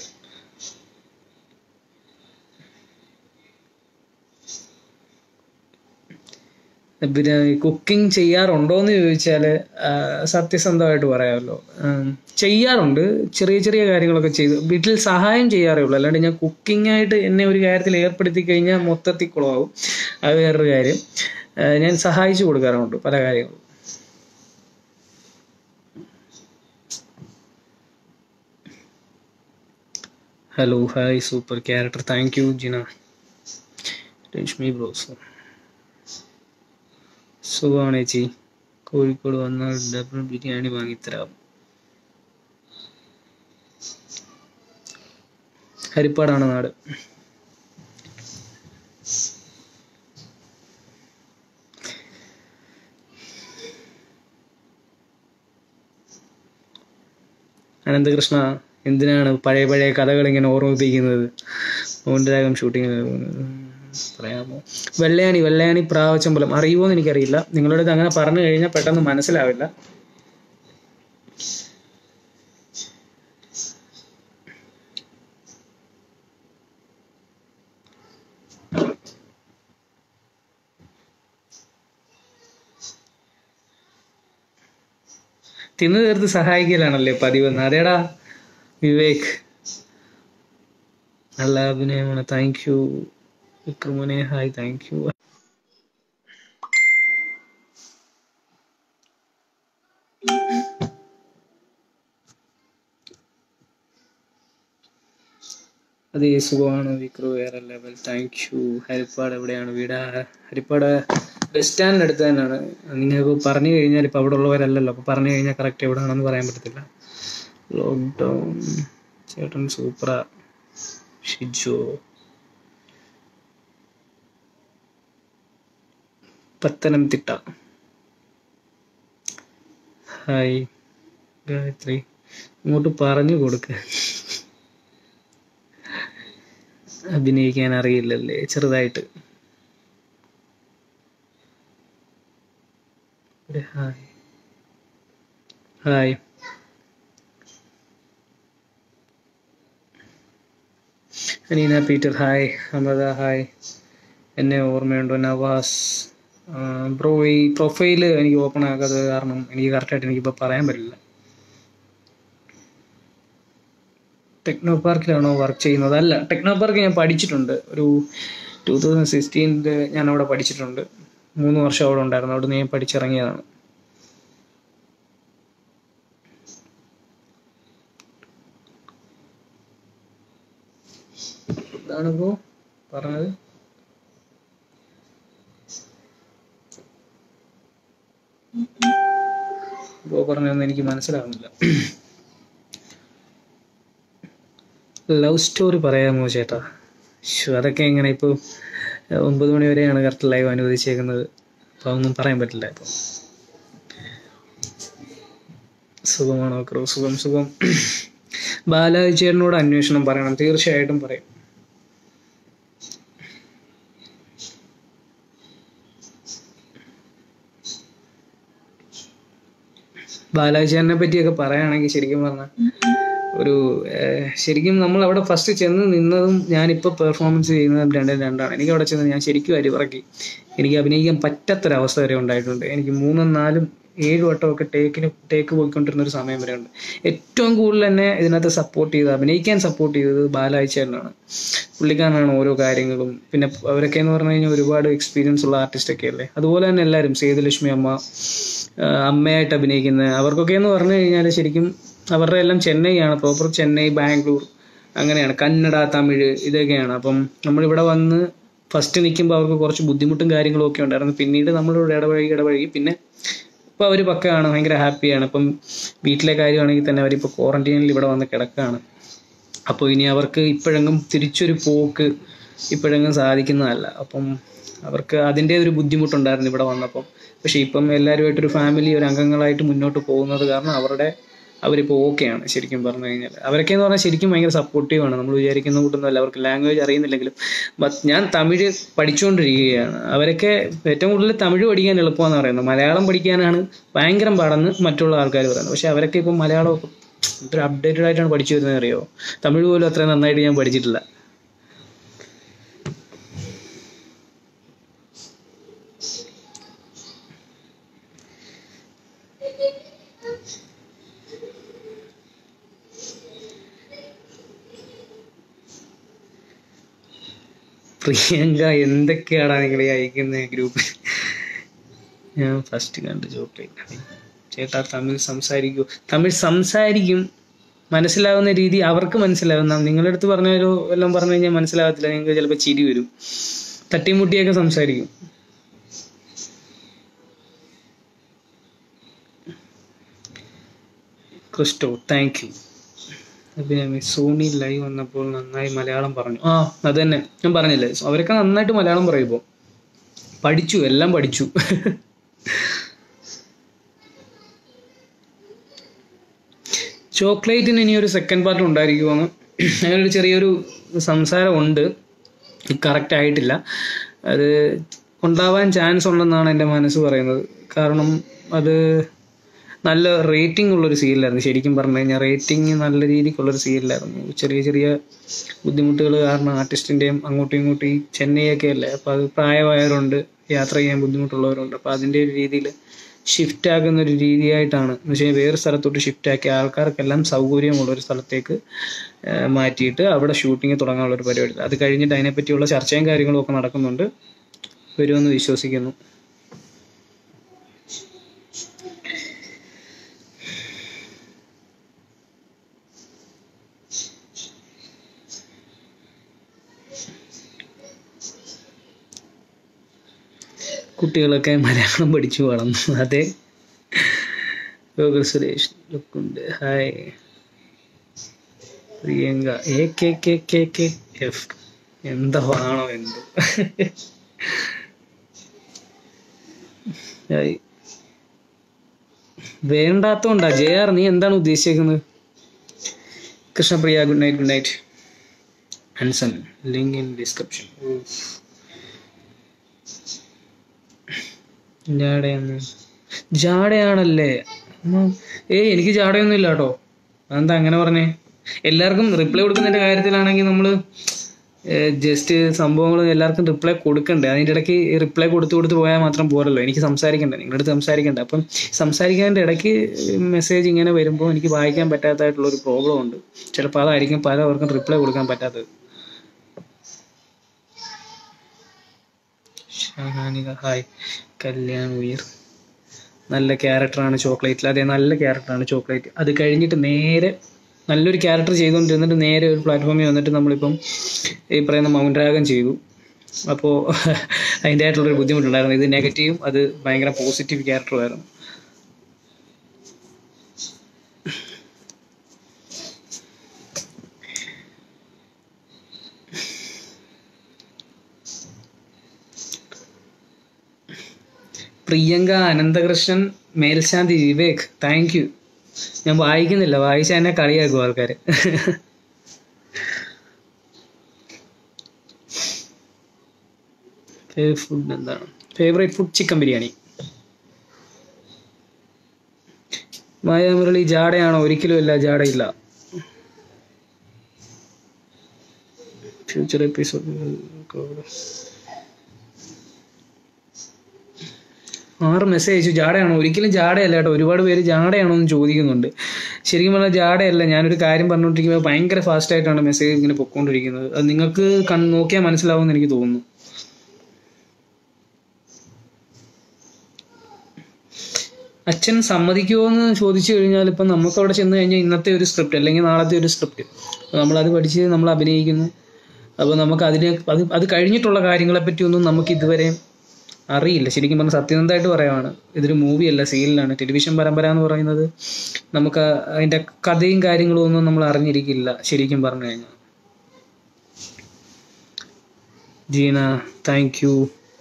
പിന്നെ കുക്കിംഗ് ചെയ്യാറുണ്ടോ എന്ന് ചോദിച്ചാൽ സത്യസന്ധമായിട്ട് പറയാമല്ലോ ഉം, ചെയ്യാറുണ്ട് ചെറിയ ചെറിയ കാര്യങ്ങളൊക്കെ ചെയ്ത് വീട്ടിൽ സഹായം ചെയ്യാറേ ഉള്ളൂ അല്ലാണ്ട് ഞാൻ കുക്കിംഗ് ആയിട്ട് എന്നെ ഒരു കാര്യത്തിൽ ഏർപ്പെടുത്തി കഴിഞ്ഞാൽ മൊത്തത്തിൽ കുളമാവും അത് വേറൊരു കാര്യം ആ, ഞാൻ സഹായിച്ചു കൊടുക്കാറുണ്ട് പല കാര്യങ്ങളും hello hi super character thank you Jina Reshmi bros സുഖമാണ് ചേച്ചി കോഴിക്കോട് വന്നാൽ ഡബിൾ ബിരിയാണി വാങ്ങിത്തരാം ഹരിപ്പാടാണ് നാട് അനന്തകൃഷ്ണ എന്തിനാണ് പഴയ പഴയ കഥകൾ ഇങ്ങനെ ഓർമ്മിപ്പിക്കുന്നത് മൗനരാഗം ഷൂട്ടിങ് പറയാമോ വെള്ളയാണി വെള്ളയാണി പ്രാവച്ചമ്പലം അറിയുമോ എന്ന് എനിക്കറിയില്ല നിങ്ങളുടെ അടുത്ത് അങ്ങനെ പറഞ്ഞു കഴിഞ്ഞാൽ പെട്ടെന്ന് മനസ്സിലാവില്ല തിന്നു തീർത്ത് സഹായിക്കലാണല്ലേ പതിവ് അതേടാ വിവേക് നല്ല അഭിനയമാണ് താങ്ക് യു വിക്രമനെ ഹായ് താങ്ക് യു അതെ സുഖമാണ് വിക്രു വേറെ ലെവൽ താങ്ക് യു ഹരിപ്പാട് എവിടെയാണ് വീട് ആ, ഹരിപ്പാട് ബസ് സ്റ്റാൻഡിന് അടുത്ത് തന്നെയാണ് നിങ്ങൾക്ക് പറഞ്ഞു കഴിഞ്ഞാൽ ഇപ്പം അവിടെ ഉള്ളവരല്ലല്ലോ അപ്പോൾ പറഞ്ഞു കഴിഞ്ഞാൽ കറക്റ്റ് എവിടെയാണെന്ന് പറയാൻ പറ്റത്തില്ല ലോക്ക്ഡൗൺ ചേട്ടൻ സൂപ്പറാ ഷിജോ പത്തനംതിട്ട ഹായ് ഗായത്രി ഇങ്ങോട്ട് പറഞ്ഞു കൊടുക്ക അഭിനയിക്കാൻ അറിയില്ലല്ലേ ചെറുതായിട്ട് ഒരു hi hi Aneena Peter hi Amritha hi എന്നെ ഓർമ്മയുണ്ടോ നവാസ് ബ്രോ ഈ പ്രൊഫൈല് എനിക്ക് ഓപ്പൺ ആക്കാത്തത് കാരണം എനിക്ക് കറക്റ്റായിട്ട് എനിക്കിപ്പോൾ പറയാൻ പറ്റില്ല ടെക്നോ പാർക്കിലാണോ വർക്ക് ചെയ്യുന്നത് അല്ല ടെക്നോ പാർക്ക് ഞാൻ പഠിച്ചിട്ടുണ്ട് ഒരു ടൂ തൗസൻഡ് സിക്സ്റ്റീനിൽ ഞാൻ അവിടെ പഠിച്ചിട്ടുണ്ട് മൂന്ന് വർഷം അവിടെ ഉണ്ടായിരുന്നു അവിടെ നിന്ന് ഞാൻ പഠിച്ചിറങ്ങിയതാണ് ഇതാണ് ബ്രോ പറഞ്ഞത് ബ്രോ പറഞ്ഞതൊന്നും എനിക്ക് മനസ്സിലാവുന്നില്ല ലവ് സ്റ്റോറി പറയാമോ ചേട്ടാ ശ്ശോ, അതൊക്കെ എങ്ങനെ ഇപ്പോൾ ഒമ്പത് മണി വരെയാണ് കറക്റ്റ് ലൈവ് അനുവദിച്ചേക്കുന്നത് അപ്പോൾ അതൊന്നും പറയാൻ പറ്റില്ല ഇപ്പോൾ സുഖമാണോ ക്രോ സുഖം സുഖം ബാലാജി ചേട്ടനോട് അന്വേഷണം പറയണം തീർച്ചയായിട്ടും പറയും ബാലാജി ചേട്ടനെ പറ്റിയൊക്കെ പറയുകയാണെങ്കിൽ ശരിക്കും പറഞ്ഞാൽ ഒരു ഏഹ്, ശരിക്കും നമ്മൾ അവിടെ ഫസ്റ്റ് ചെന്ന് നിന്നതും ഞാനിപ്പോൾ പെർഫോമൻസ് ചെയ്യുന്നതും രണ്ടും രണ്ടാണ് എനിക്ക് അവിടെ ചെന്ന് ഞാൻ ശരിക്കും അരിവിറക്കി എനിക്ക് അഭിനയിക്കാൻ പറ്റാത്തൊരവസ്ഥ വരെ ഉണ്ടായിട്ടുണ്ട് എനിക്ക് മൂന്നും നാലും ഏഴ് വട്ടമൊക്കെ ടേക്കിന് ടേക്ക് പോയിക്കൊണ്ടിരുന്ന ഒരു സമയം വരെ ഉണ്ട് ഏറ്റവും കൂടുതൽ എന്നെ ഇതിനകത്ത് സപ്പോർട്ട് ചെയ്ത് അഭിനയിക്കാൻ സപ്പോർട്ട് ചെയ്തത് ബാലാഴ്ചേട്ടനാണ് പുള്ളിക്കാരനാണ് ഓരോ കാര്യങ്ങളും പിന്നെ അവരൊക്കെ എന്ന് പറഞ്ഞു കഴിഞ്ഞാൽ ഒരുപാട് എക്സ്പീരിയൻസ് ഉള്ള ആർട്ടിസ്റ്റ് ഒക്കെ അല്ലേ അതുപോലെ തന്നെ എല്ലാവരും സേതുലക്ഷ്മി അമ്മ ആ, അമ്മയായിട്ട് അഭിനയിക്കുന്ന അവർക്കൊക്കെ എന്ന് പറഞ്ഞു കഴിഞ്ഞാൽ ശരിക്കും അവരുടെ എല്ലാം ചെന്നൈയാണ് പ്രോപ്പർ ചെന്നൈ ബാംഗ്ലൂർ അങ്ങനെയാണ് കന്നഡ തമിഴ് ഇതൊക്കെയാണ് അപ്പം നമ്മളിവിടെ വന്ന് ഫസ്റ്റ് നിൽക്കുമ്പോൾ അവർക്ക് കുറച്ച് ബുദ്ധിമുട്ടും കാര്യങ്ങളും ഒക്കെ ഉണ്ടായിരുന്നു പിന്നീട് നമ്മളിവിടെ ഇടപഴകി ഇടപഴകി പിന്നെ ഇപ്പോൾ അവർ പക്കയാണ് ഭയങ്കര ഹാപ്പിയാണ് ഇപ്പം വീട്ടിലെ കാര്യമാണെങ്കിൽ തന്നെ അവരിപ്പോൾ ക്വാറന്റൈനിൽ ഇവിടെ വന്ന് കിടക്കുകയാണ് അപ്പോൾ ഇനി അവർക്ക് ഇപ്പോഴെങ്ങും തിരിച്ചൊരു പോക്ക് ഇപ്പോഴെങ്ങും സാധിക്കുന്നതല്ല അപ്പം അവർക്ക് അതിൻ്റെ ഒരു ബുദ്ധിമുട്ടുണ്ടായിരുന്നു ഇവിടെ വന്നപ്പം പക്ഷേ ഇപ്പം എല്ലാവരുമായിട്ടൊരു ഫാമിലി ഒരു അംഗങ്ങളായിട്ട് മുന്നോട്ട് പോകുന്നത് കാരണം അവരുടെ അവരിപ്പോൾ ഓക്കെയാണ് ശരിക്കും പറഞ്ഞു കഴിഞ്ഞാൽ അവരൊക്കെ എന്ന് പറഞ്ഞാൽ ശരിക്കും ഭയങ്കര സപ്പോർട്ടീവാണ് നമ്മൾ വിചാരിക്കുന്ന കൂട്ടൊന്നുമല്ല അവർക്ക് ലാംഗ്വേജ് അറിയുന്നില്ലെങ്കിലും ബട്ട് ഞാൻ തമിഴ് പഠിച്ചുകൊണ്ടിരിക്കുകയാണ് അവരൊക്കെ ഏറ്റവും കൂടുതൽ തമിഴ് പഠിക്കാൻ എളുപ്പമെന്ന് പറയുന്നത് മലയാളം പഠിക്കാനാണ് ഭയങ്കര പാടെന്ന് മറ്റുള്ള ആൾക്കാർ പറയുന്നത് പക്ഷേ അവരൊക്കെ ഇപ്പം മലയാളം ഇത്ര അപ്ഡേറ്റഡ് ആയിട്ടാണ് പഠിച്ചു വരുന്നത് അറിയോ തമിഴ് പോലും അത്ര നന്നായിട്ട് ഞാൻ പഠിച്ചിട്ടില്ല പ്രിയങ്ക എന്തൊക്കെയാടാ നിങ്ങൾ ഈ അയക്കുന്ന ഗ്രൂപ്പിൽ ഞാൻ ഫസ്റ്റ് കണ്ട് ചോക്ലേറ്റ് ചേട്ടാ തമിഴ് സംസാരിക്കൂ തമിഴ് സംസാരിക്കും മനസ്സിലാവുന്ന രീതി അവർക്ക് മനസ്സിലാവുന്ന നിങ്ങളുടെ അടുത്ത് പറഞ്ഞാലോ എല്ലാം പറഞ്ഞു കഴിഞ്ഞാൽ മനസ്സിലാവത്തില്ല നിങ്ങൾക്ക് ചിലപ്പോൾ ചിരി വരും തട്ടിമുട്ടിയൊക്കെ സംസാരിക്കും ക്രിസ്റ്റോ താങ്ക് യു പിന്നെ സോണി ലൈവ് വന്നപ്പോൾ നന്നായി മലയാളം പറഞ്ഞു ആ അത് തന്നെ ഞാൻ പറഞ്ഞില്ലേ അവരൊക്കെ നന്നായിട്ട് മലയാളം പറയും ഇപ്പോൾ പഠിച്ചു എല്ലാം പഠിച്ചു ചോക്ലേറ്റിന് ഇനി ഒരു സെക്കൻഡ് പാർട്ട് ഉണ്ടായിരിക്കുമെന്ന് അങ്ങനെ ഒരു ചെറിയൊരു സംസാരമുണ്ട് കറക്റ്റ് ആയിട്ടില്ല അത് ഉണ്ടാവാൻ ചാൻസ് ഉണ്ടെന്നാണ് എൻ്റെ മനസ്സ് പറയുന്നത് കാരണം അത് നല്ല റേറ്റിംഗ് ഉള്ളൊരു സീരിയലായിരുന്നു ശരിക്കും പറഞ്ഞു കഴിഞ്ഞാൽ റേറ്റിംഗ് നല്ല രീതിക്കുള്ളൊരു സീരിയലായിരുന്നു ചെറിയ ചെറിയ ബുദ്ധിമുട്ടുകൾ കാരണം ആർട്ടിസ്റ്റിൻ്റെയും അങ്ങോട്ടും ഇങ്ങോട്ടും ഈ ചെന്നൈയൊക്കെ അല്ലേ അപ്പോൾ അത് പ്രായമായവരുണ്ട് യാത്ര ചെയ്യാൻ ബുദ്ധിമുട്ടുള്ളവരുണ്ട് അപ്പോൾ അതിൻ്റെ ഒരു രീതിയിൽ ഷിഫ്റ്റ് ആക്കുന്ന ഒരു രീതിയായിട്ടാണ് എന്ന് വെച്ചാൽ വേറെ സ്ഥലത്തോട്ട് ഷിഫ്റ്റ് ആക്കി ആൾക്കാർക്കെല്ലാം സൗകര്യമുള്ള ഒരു സ്ഥലത്തേക്ക് ആ, മാറ്റിയിട്ട് അവിടെ ഷൂട്ടിംഗ് തുടങ്ങാനുള്ള ഒരു പരിപാടി അത് കഴിഞ്ഞിട്ട് അതിനെപ്പറ്റിയുള്ള ചർച്ചയും കാര്യങ്ങളും ഒക്കെ നടക്കുന്നുണ്ട് വരുമെന്ന് വിശ്വസിക്കുന്നു കുട്ടികളൊക്കെ മലയാളം പഠിച്ചു വളർന്നു അതെ യോഗ സുരേഷ് ലുക്കുണ്ട് hi Priyanka A K K K K F എന്താ ആണോ എന്തോ ഹായ്. വേണ്ടാത്തോണ്ടാ ജെ ആർ നീ എന്താണ് ഉദ്ദേശിക്കുന്നത് Krishnapriya good night good night Anson link in description ജാടയാണ് ജാടയാണല്ലേ ഉം. ഏയ് എനിക്ക് ജാടയൊന്നും ഇല്ല കേട്ടോ അതെന്താ അങ്ങനെ പറഞ്ഞേ എല്ലാവർക്കും റിപ്ലൈ കൊടുക്കുന്നതിന്റെ കാര്യത്തിലാണെങ്കിൽ നമ്മൾ ജസ്റ്റ് സംഭവങ്ങൾ എല്ലാവർക്കും റിപ്ലൈ കൊടുക്കണ്ടേ അതിൻ്റെ ഇടയ്ക്ക് റിപ്ലൈ കൊടുത്ത് കൊടുത്ത് പോയാൽ മാത്രം പോരല്ലോ എനിക്ക് സംസാരിക്കണ്ടേ നിങ്ങളുടെ അടുത്ത് സംസാരിക്കണ്ടേ അപ്പം സംസാരിക്കുന്നതിൻ്റെ ഇടയ്ക്ക് മെസ്സേജ് ഇങ്ങനെ വരുമ്പോൾ എനിക്ക് വായിക്കാൻ പറ്റാത്തതായിട്ടുള്ളൊരു പ്രോബ്ലം ഉണ്ട് ചിലപ്പോൾ അതായിരിക്കും പലവർക്കും റിപ്ലൈ കൊടുക്കാൻ പറ്റാത്തത് ഷഹാനിക ഹായ് കല്യാൺ ഉയർ നല്ല ക്യാരക്ടറാണ് ചോക്ലേറ്റിൽ അതെ നല്ല ക്യാരക്ടറാണ് ചോക്ലേറ്റ് അത് കഴിഞ്ഞിട്ട് നേരെ നല്ലൊരു ക്യാരക്ടർ ചെയ്തുകൊണ്ടിരുന്നിട്ട് നേരെ ഒരു പ്ലാറ്റ്ഫോമിൽ വന്നിട്ട് നമ്മളിപ്പം ഈ പറയുന്ന മൗണ്ട് രാഗം ചെയ്തു അപ്പോൾ അതിൻ്റെ ആയിട്ടുള്ളൊരു ബുദ്ധിമുട്ടുണ്ടായിരുന്നു ഇത് നെഗറ്റീവും അത് ഭയങ്കര പോസിറ്റീവ് ക്യാരക്ടറുമായിരുന്നു പ്രിയങ്ക അനന്തകൃഷ്ണൻ മേൽശാന്തി വിവേക് താങ്ക് യു ഞാൻ വായിക്കുന്നില്ല വായിച്ചാൽ എന്നെ കളിയാക്കും ആൾക്കാർ ഫുഡ് എന്താണ് favourite food chicken biryani Mayamurali ജാടയാണോ ഒരിക്കലും ഇല്ല ജാടയില്ല ഫ്യൂച്ചർ എപ്പിസോഡ് ആറ് മെസ്സേജ് അയച്ചു ജാടയാണോ ഒരിക്കലും ജാടയല്ല കേട്ടോ ഒരുപാട് പേര് ജാടയാണോ എന്ന് ചോദിക്കുന്നുണ്ട് ശരിക്കും പറഞ്ഞാൽ ജാടയല്ല ഞാനൊരു കാര്യം പറഞ്ഞുകൊണ്ടിരിക്കുമ്പോൾ ഭയങ്കര ഫാസ്റ്റ് ആയിട്ടാണ് മെസ്സേജ് ഇങ്ങനെ പൊക്കോണ്ടിരിക്കുന്നത് അത് നിങ്ങൾക്ക് കൺ നോക്കിയാൽ മനസ്സിലാവുമെന്ന് എനിക്ക് തോന്നുന്നു അച്ഛൻ സമ്മതിക്കുമോ എന്ന് ചോദിച്ചു കഴിഞ്ഞാൽ ഇപ്പം നമുക്ക് അവിടെ ചെന്ന് കഴിഞ്ഞാൽ ഇന്നത്തെ ഒരു സ്ക്രിപ്റ്റ് അല്ലെങ്കിൽ നാളത്തെ ഒരു സ്ക്രിപ്റ്റ് നമ്മളത് പഠിച്ച് നമ്മൾ അഭിനയിക്കുന്നു അപ്പോൾ നമുക്ക് അതിനെ അത് അത് കഴിഞ്ഞിട്ടുള്ള കാര്യങ്ങളെ പറ്റിയൊന്നും നമുക്ക് ഇതുവരെ അറിയില്ല ശരിക്കും പറഞ്ഞാൽ സത്യസന്ധമായിട്ട് പറയുവാണ് ഇതൊരു മൂവിയല്ല സീരിയലാണ് ടെലിവിഷൻ പരമ്പര എന്ന് പറയുന്നത് നമുക്ക് അതിൻ്റെ കഥയും കാര്യങ്ങളും ഒന്നും നമ്മൾ അറിഞ്ഞിരിക്കില്ല ശരിക്കും പറഞ്ഞു കഴിഞ്ഞാൽ ജീന താങ്ക് യു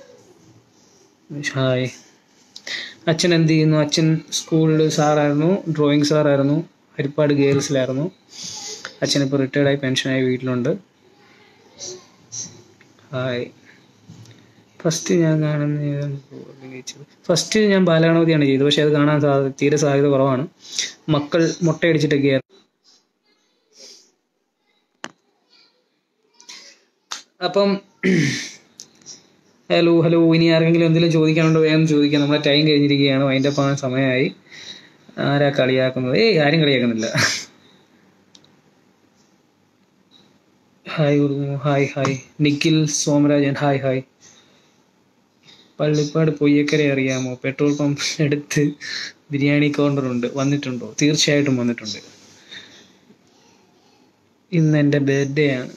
ഹായ് അച്ഛൻ എന്ത് ചെയ്യുന്നു അച്ഛൻ സ്കൂളിൽ സാറായിരുന്നു ഡ്രോയിങ് സാറായിരുന്നു ഹരിപ്പാട് ഗേൾസിലായിരുന്നു അച്ഛൻ ഇപ്പോൾ റിട്ടയർഡായി പെൻഷനായി വീട്ടിലുണ്ട് ഹായ് ഫസ്റ്റ് ഞാൻ കാണുന്ന അഭിനയിച്ചത് ഫസ്റ്റ് ഞാൻ ബാലഗണപതിയാണ് ചെയ്തത് പക്ഷെ അത് കാണാൻ സാ തീരെ സാധ്യത കുറവാണ് മക്കൾ മുട്ടയടിച്ചിട്ടൊക്കെയായിരുന്നു അപ്പം ഹലോ ഹലോ ഇനി ആർക്കെങ്കിലും എന്തെങ്കിലും ചോദിക്കാനുണ്ടോ വേഗം ചോദിക്കാം നമ്മളെ ടൈം കഴിഞ്ഞിരിക്കുകയാണ് അതിൻ്റെ പോകാൻ സമയമായി ആരാ കളിയാക്കുന്നത് ഏയ് ആരും കളിയാക്കുന്നില്ല hi Guru hi hi Nikhil Somarajan hi hi Pallippad Poyyakkara അറിയാമോ പെട്രോൾ പമ്പ് അടുത്ത് ബിരിയാണി കൗണ്ടർ ഉണ്ട് വന്നിട്ടുണ്ടോ തീർച്ചയായിട്ടും വന്നിട്ടുണ്ട് ഇന്ന് എൻ്റെ ബർത്ത്ഡേ ആണ്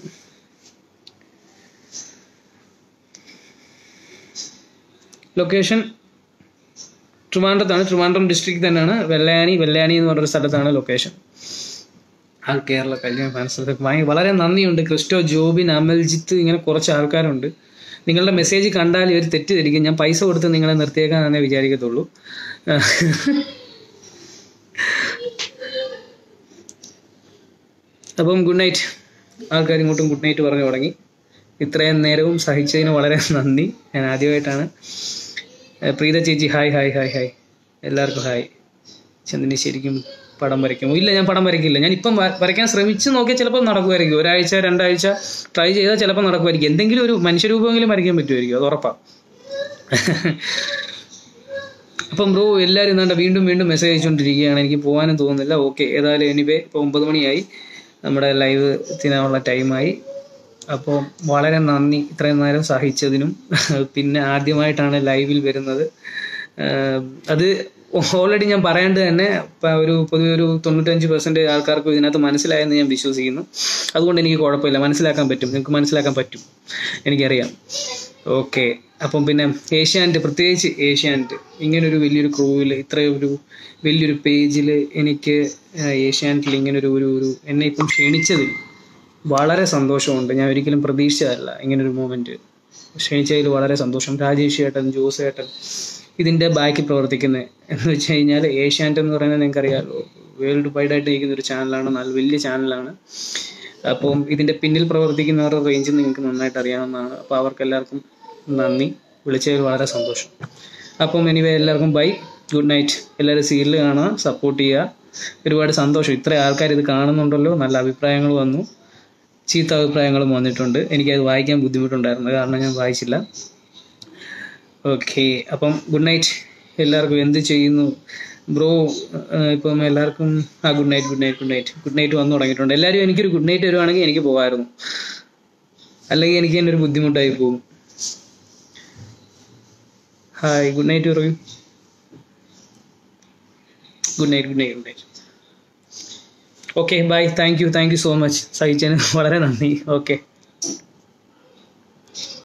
ലൊക്കേഷൻ ട്രിവാൻഡ്രത്താണ് ട്രിവാൻഡ്രം ഡിസ്ട്രിക്ട് തന്നെയാണ് വെള്ളയാണി വെള്ളയാണി എന്ന് പറഞ്ഞൊരു സ്ഥലത്താണ് ലൊക്കേഷൻ ആൾ കേരള കല്യാൺ ഫാൻസ് ഭയങ്കര വളരെ നന്ദിയുണ്ട് ക്രിസ്റ്റോ ജോബിൻ അമൽജിത്ത് ഇങ്ങനെ കുറച്ച് ആൾക്കാരുണ്ട് നിങ്ങളുടെ മെസ്സേജ് കണ്ടാൽ ഇവർ തെറ്റിദ്ധരിക്കും ഞാൻ പൈസ കൊടുത്ത് നിങ്ങളെ നിർത്തിയേക്കാന്നേ വിചാരിക്കത്തുള്ളൂ അപ്പം ഗുഡ് നൈറ്റ് ആൾക്കാർ ഇങ്ങോട്ടും ഗുഡ് നൈറ്റ് പറഞ്ഞു തുടങ്ങി ഇത്രയും നേരവും സഹിച്ചതിന് വളരെ നന്ദി ഞാൻ ആദ്യമായിട്ടാണ് ഏഹ് പ്രീത ചേച്ചി ഹായ് ഹായ് ഹായ് ഹായ് എല്ലാവർക്കും ഹായ് ചന്ദിനി ശരിക്കും പടം വരയ്ക്കുമോ ഇല്ല ഞാൻ പടം വരയ്ക്കില്ല ഞാൻ ഇപ്പം വ- വരയ്ക്കാൻ ശ്രമിച്ച് നോക്കിയാൽ ചിലപ്പോൾ നടക്കുമായിരിക്കും ഒരാഴ്ച രണ്ടാഴ്ച ട്രൈ ചെയ്താൽ ചിലപ്പോൾ നടക്കുമായിരിക്കും എന്തെങ്കിലും ഒരു മനുഷ്യരൂപമെങ്കിലും വരയ്ക്കാൻ പറ്റുമായിരിക്കും അത് ഉറപ്പാണ് അപ്പം ബ്രോ എല്ലാവരും എന്താണ്ട് വീണ്ടും വീണ്ടും മെസ്സേജ് അയച്ചുകൊണ്ടിരിക്കുകയാണ് എനിക്ക് പോകാനും തോന്നുന്നില്ല ഓക്കെ ഏതായാലും എനിവേ ഇപ്പോൾ ഒമ്പത് മണിയായി നമ്മുടെ ലൈവ് തിനാനുള്ള ടൈമായി അപ്പോൾ വളരെ നന്ദി ഇത്രയും നേരം സഹിച്ചതിനും പിന്നെ ആദ്യമായിട്ടാണ് ലൈവിൽ വരുന്നത് ആഹ് അത് ഓൾറെഡി ഞാൻ പറയാണ്ട് തന്നെ ഇപ്പം ഒരു പൊതുവെ ഒരു തൊണ്ണൂറ്റഞ്ച് പെർസെൻറ്റ് ആൾക്കാർക്ക് ഇതിനകത്ത് മനസ്സിലായെന്ന് ഞാൻ വിശ്വസിക്കുന്നു അതുകൊണ്ട് എനിക്ക് കുഴപ്പമില്ല മനസ്സിലാക്കാൻ പറ്റും നിങ്ങൾക്ക് മനസ്സിലാക്കാൻ പറ്റും എനിക്കറിയാം ഓക്കെ അപ്പം പിന്നെ ഏഷ്യാനെറ്റ് പ്രത്യേകിച്ച് ഏഷ്യാനെറ്റ് ഇങ്ങനൊരു വലിയൊരു ക്രൂവിൽ ഇത്രയും ഒരു വലിയൊരു പേജിൽ എനിക്ക് ഏഷ്യാനെറ്റിൽ ഇങ്ങനൊരു ഒരു ഒരു എന്നെ ഇപ്പം ക്ഷണിച്ചതിൽ വളരെ സന്തോഷമുണ്ട് ഞാൻ ഒരിക്കലും പ്രതീക്ഷിച്ചതല്ല ഇങ്ങനൊരു മൂമെൻറ്റ് ക്ഷണിച്ചതിൽ വളരെ സന്തോഷം രാജേഷ് ഏട്ടൻ ജോസ് ഏട്ടൻ ഇതിൻ്റെ ബാക്കിൽ പ്രവർത്തിക്കുന്നത് എന്ന് വെച്ച് കഴിഞ്ഞാൽ ഏഷ്യാനെറ്റ് എന്ന് പറയുന്നത് നിങ്ങൾക്കറിയാമല്ലോ വേൾഡ് വൈഡ് ആയിട്ട് ഇരിക്കുന്ന ഒരു ചാനലാണ് നല്ല വലിയ ചാനലാണ് അപ്പം ഇതിൻ്റെ പിന്നിൽ പ്രവർത്തിക്കുന്നവരുടെ റേഞ്ച് നിങ്ങൾക്ക് നന്നായിട്ട് അറിയാവുന്നതാണ് അപ്പോൾ അവർക്ക് എല്ലാവർക്കും നന്ദി വിളിച്ചതിൽ വളരെ സന്തോഷം അപ്പം എനിവേ എല്ലാവർക്കും ബൈ ഗുഡ് നൈറ്റ് എല്ലാവരും സീരിയൽ കാണുക സപ്പോർട്ട് ചെയ്യുക ഒരുപാട് സന്തോഷം ഇത്ര ആൾക്കാർ ഇത് കാണുന്നുണ്ടല്ലോ നല്ല അഭിപ്രായങ്ങൾ വന്നു ചീത്ത അഭിപ്രായങ്ങളും വന്നിട്ടുണ്ട് എനിക്കത് വായിക്കാൻ ബുദ്ധിമുട്ടുണ്ടായിരുന്നു കാരണം ഞാൻ വായിച്ചില്ല ഓക്കെ അപ്പം ഗുഡ് നൈറ്റ് എല്ലാവർക്കും എന്ത് ചെയ്യുന്നു ബ്രോ ഇപ്പം എല്ലാവർക്കും ആ good night good night good night good night വന്നു തുടങ്ങിയിട്ടുണ്ട് എല്ലാവരും എനിക്കൊരു ഗുഡ് നൈറ്റ് വരുവാണെങ്കിൽ എനിക്ക് പോകാമായിരുന്നു അല്ലെങ്കിൽ എനിക്ക് തന്നെ ഒരു ബുദ്ധിമുട്ടായി പോകും ഹായ് ഗുഡ് നൈറ്റ് പറയൂ good night good night good night okay bye thank you thank you so much സഹിച്ചതിന് വളരെ നന്ദി ഓക്കെ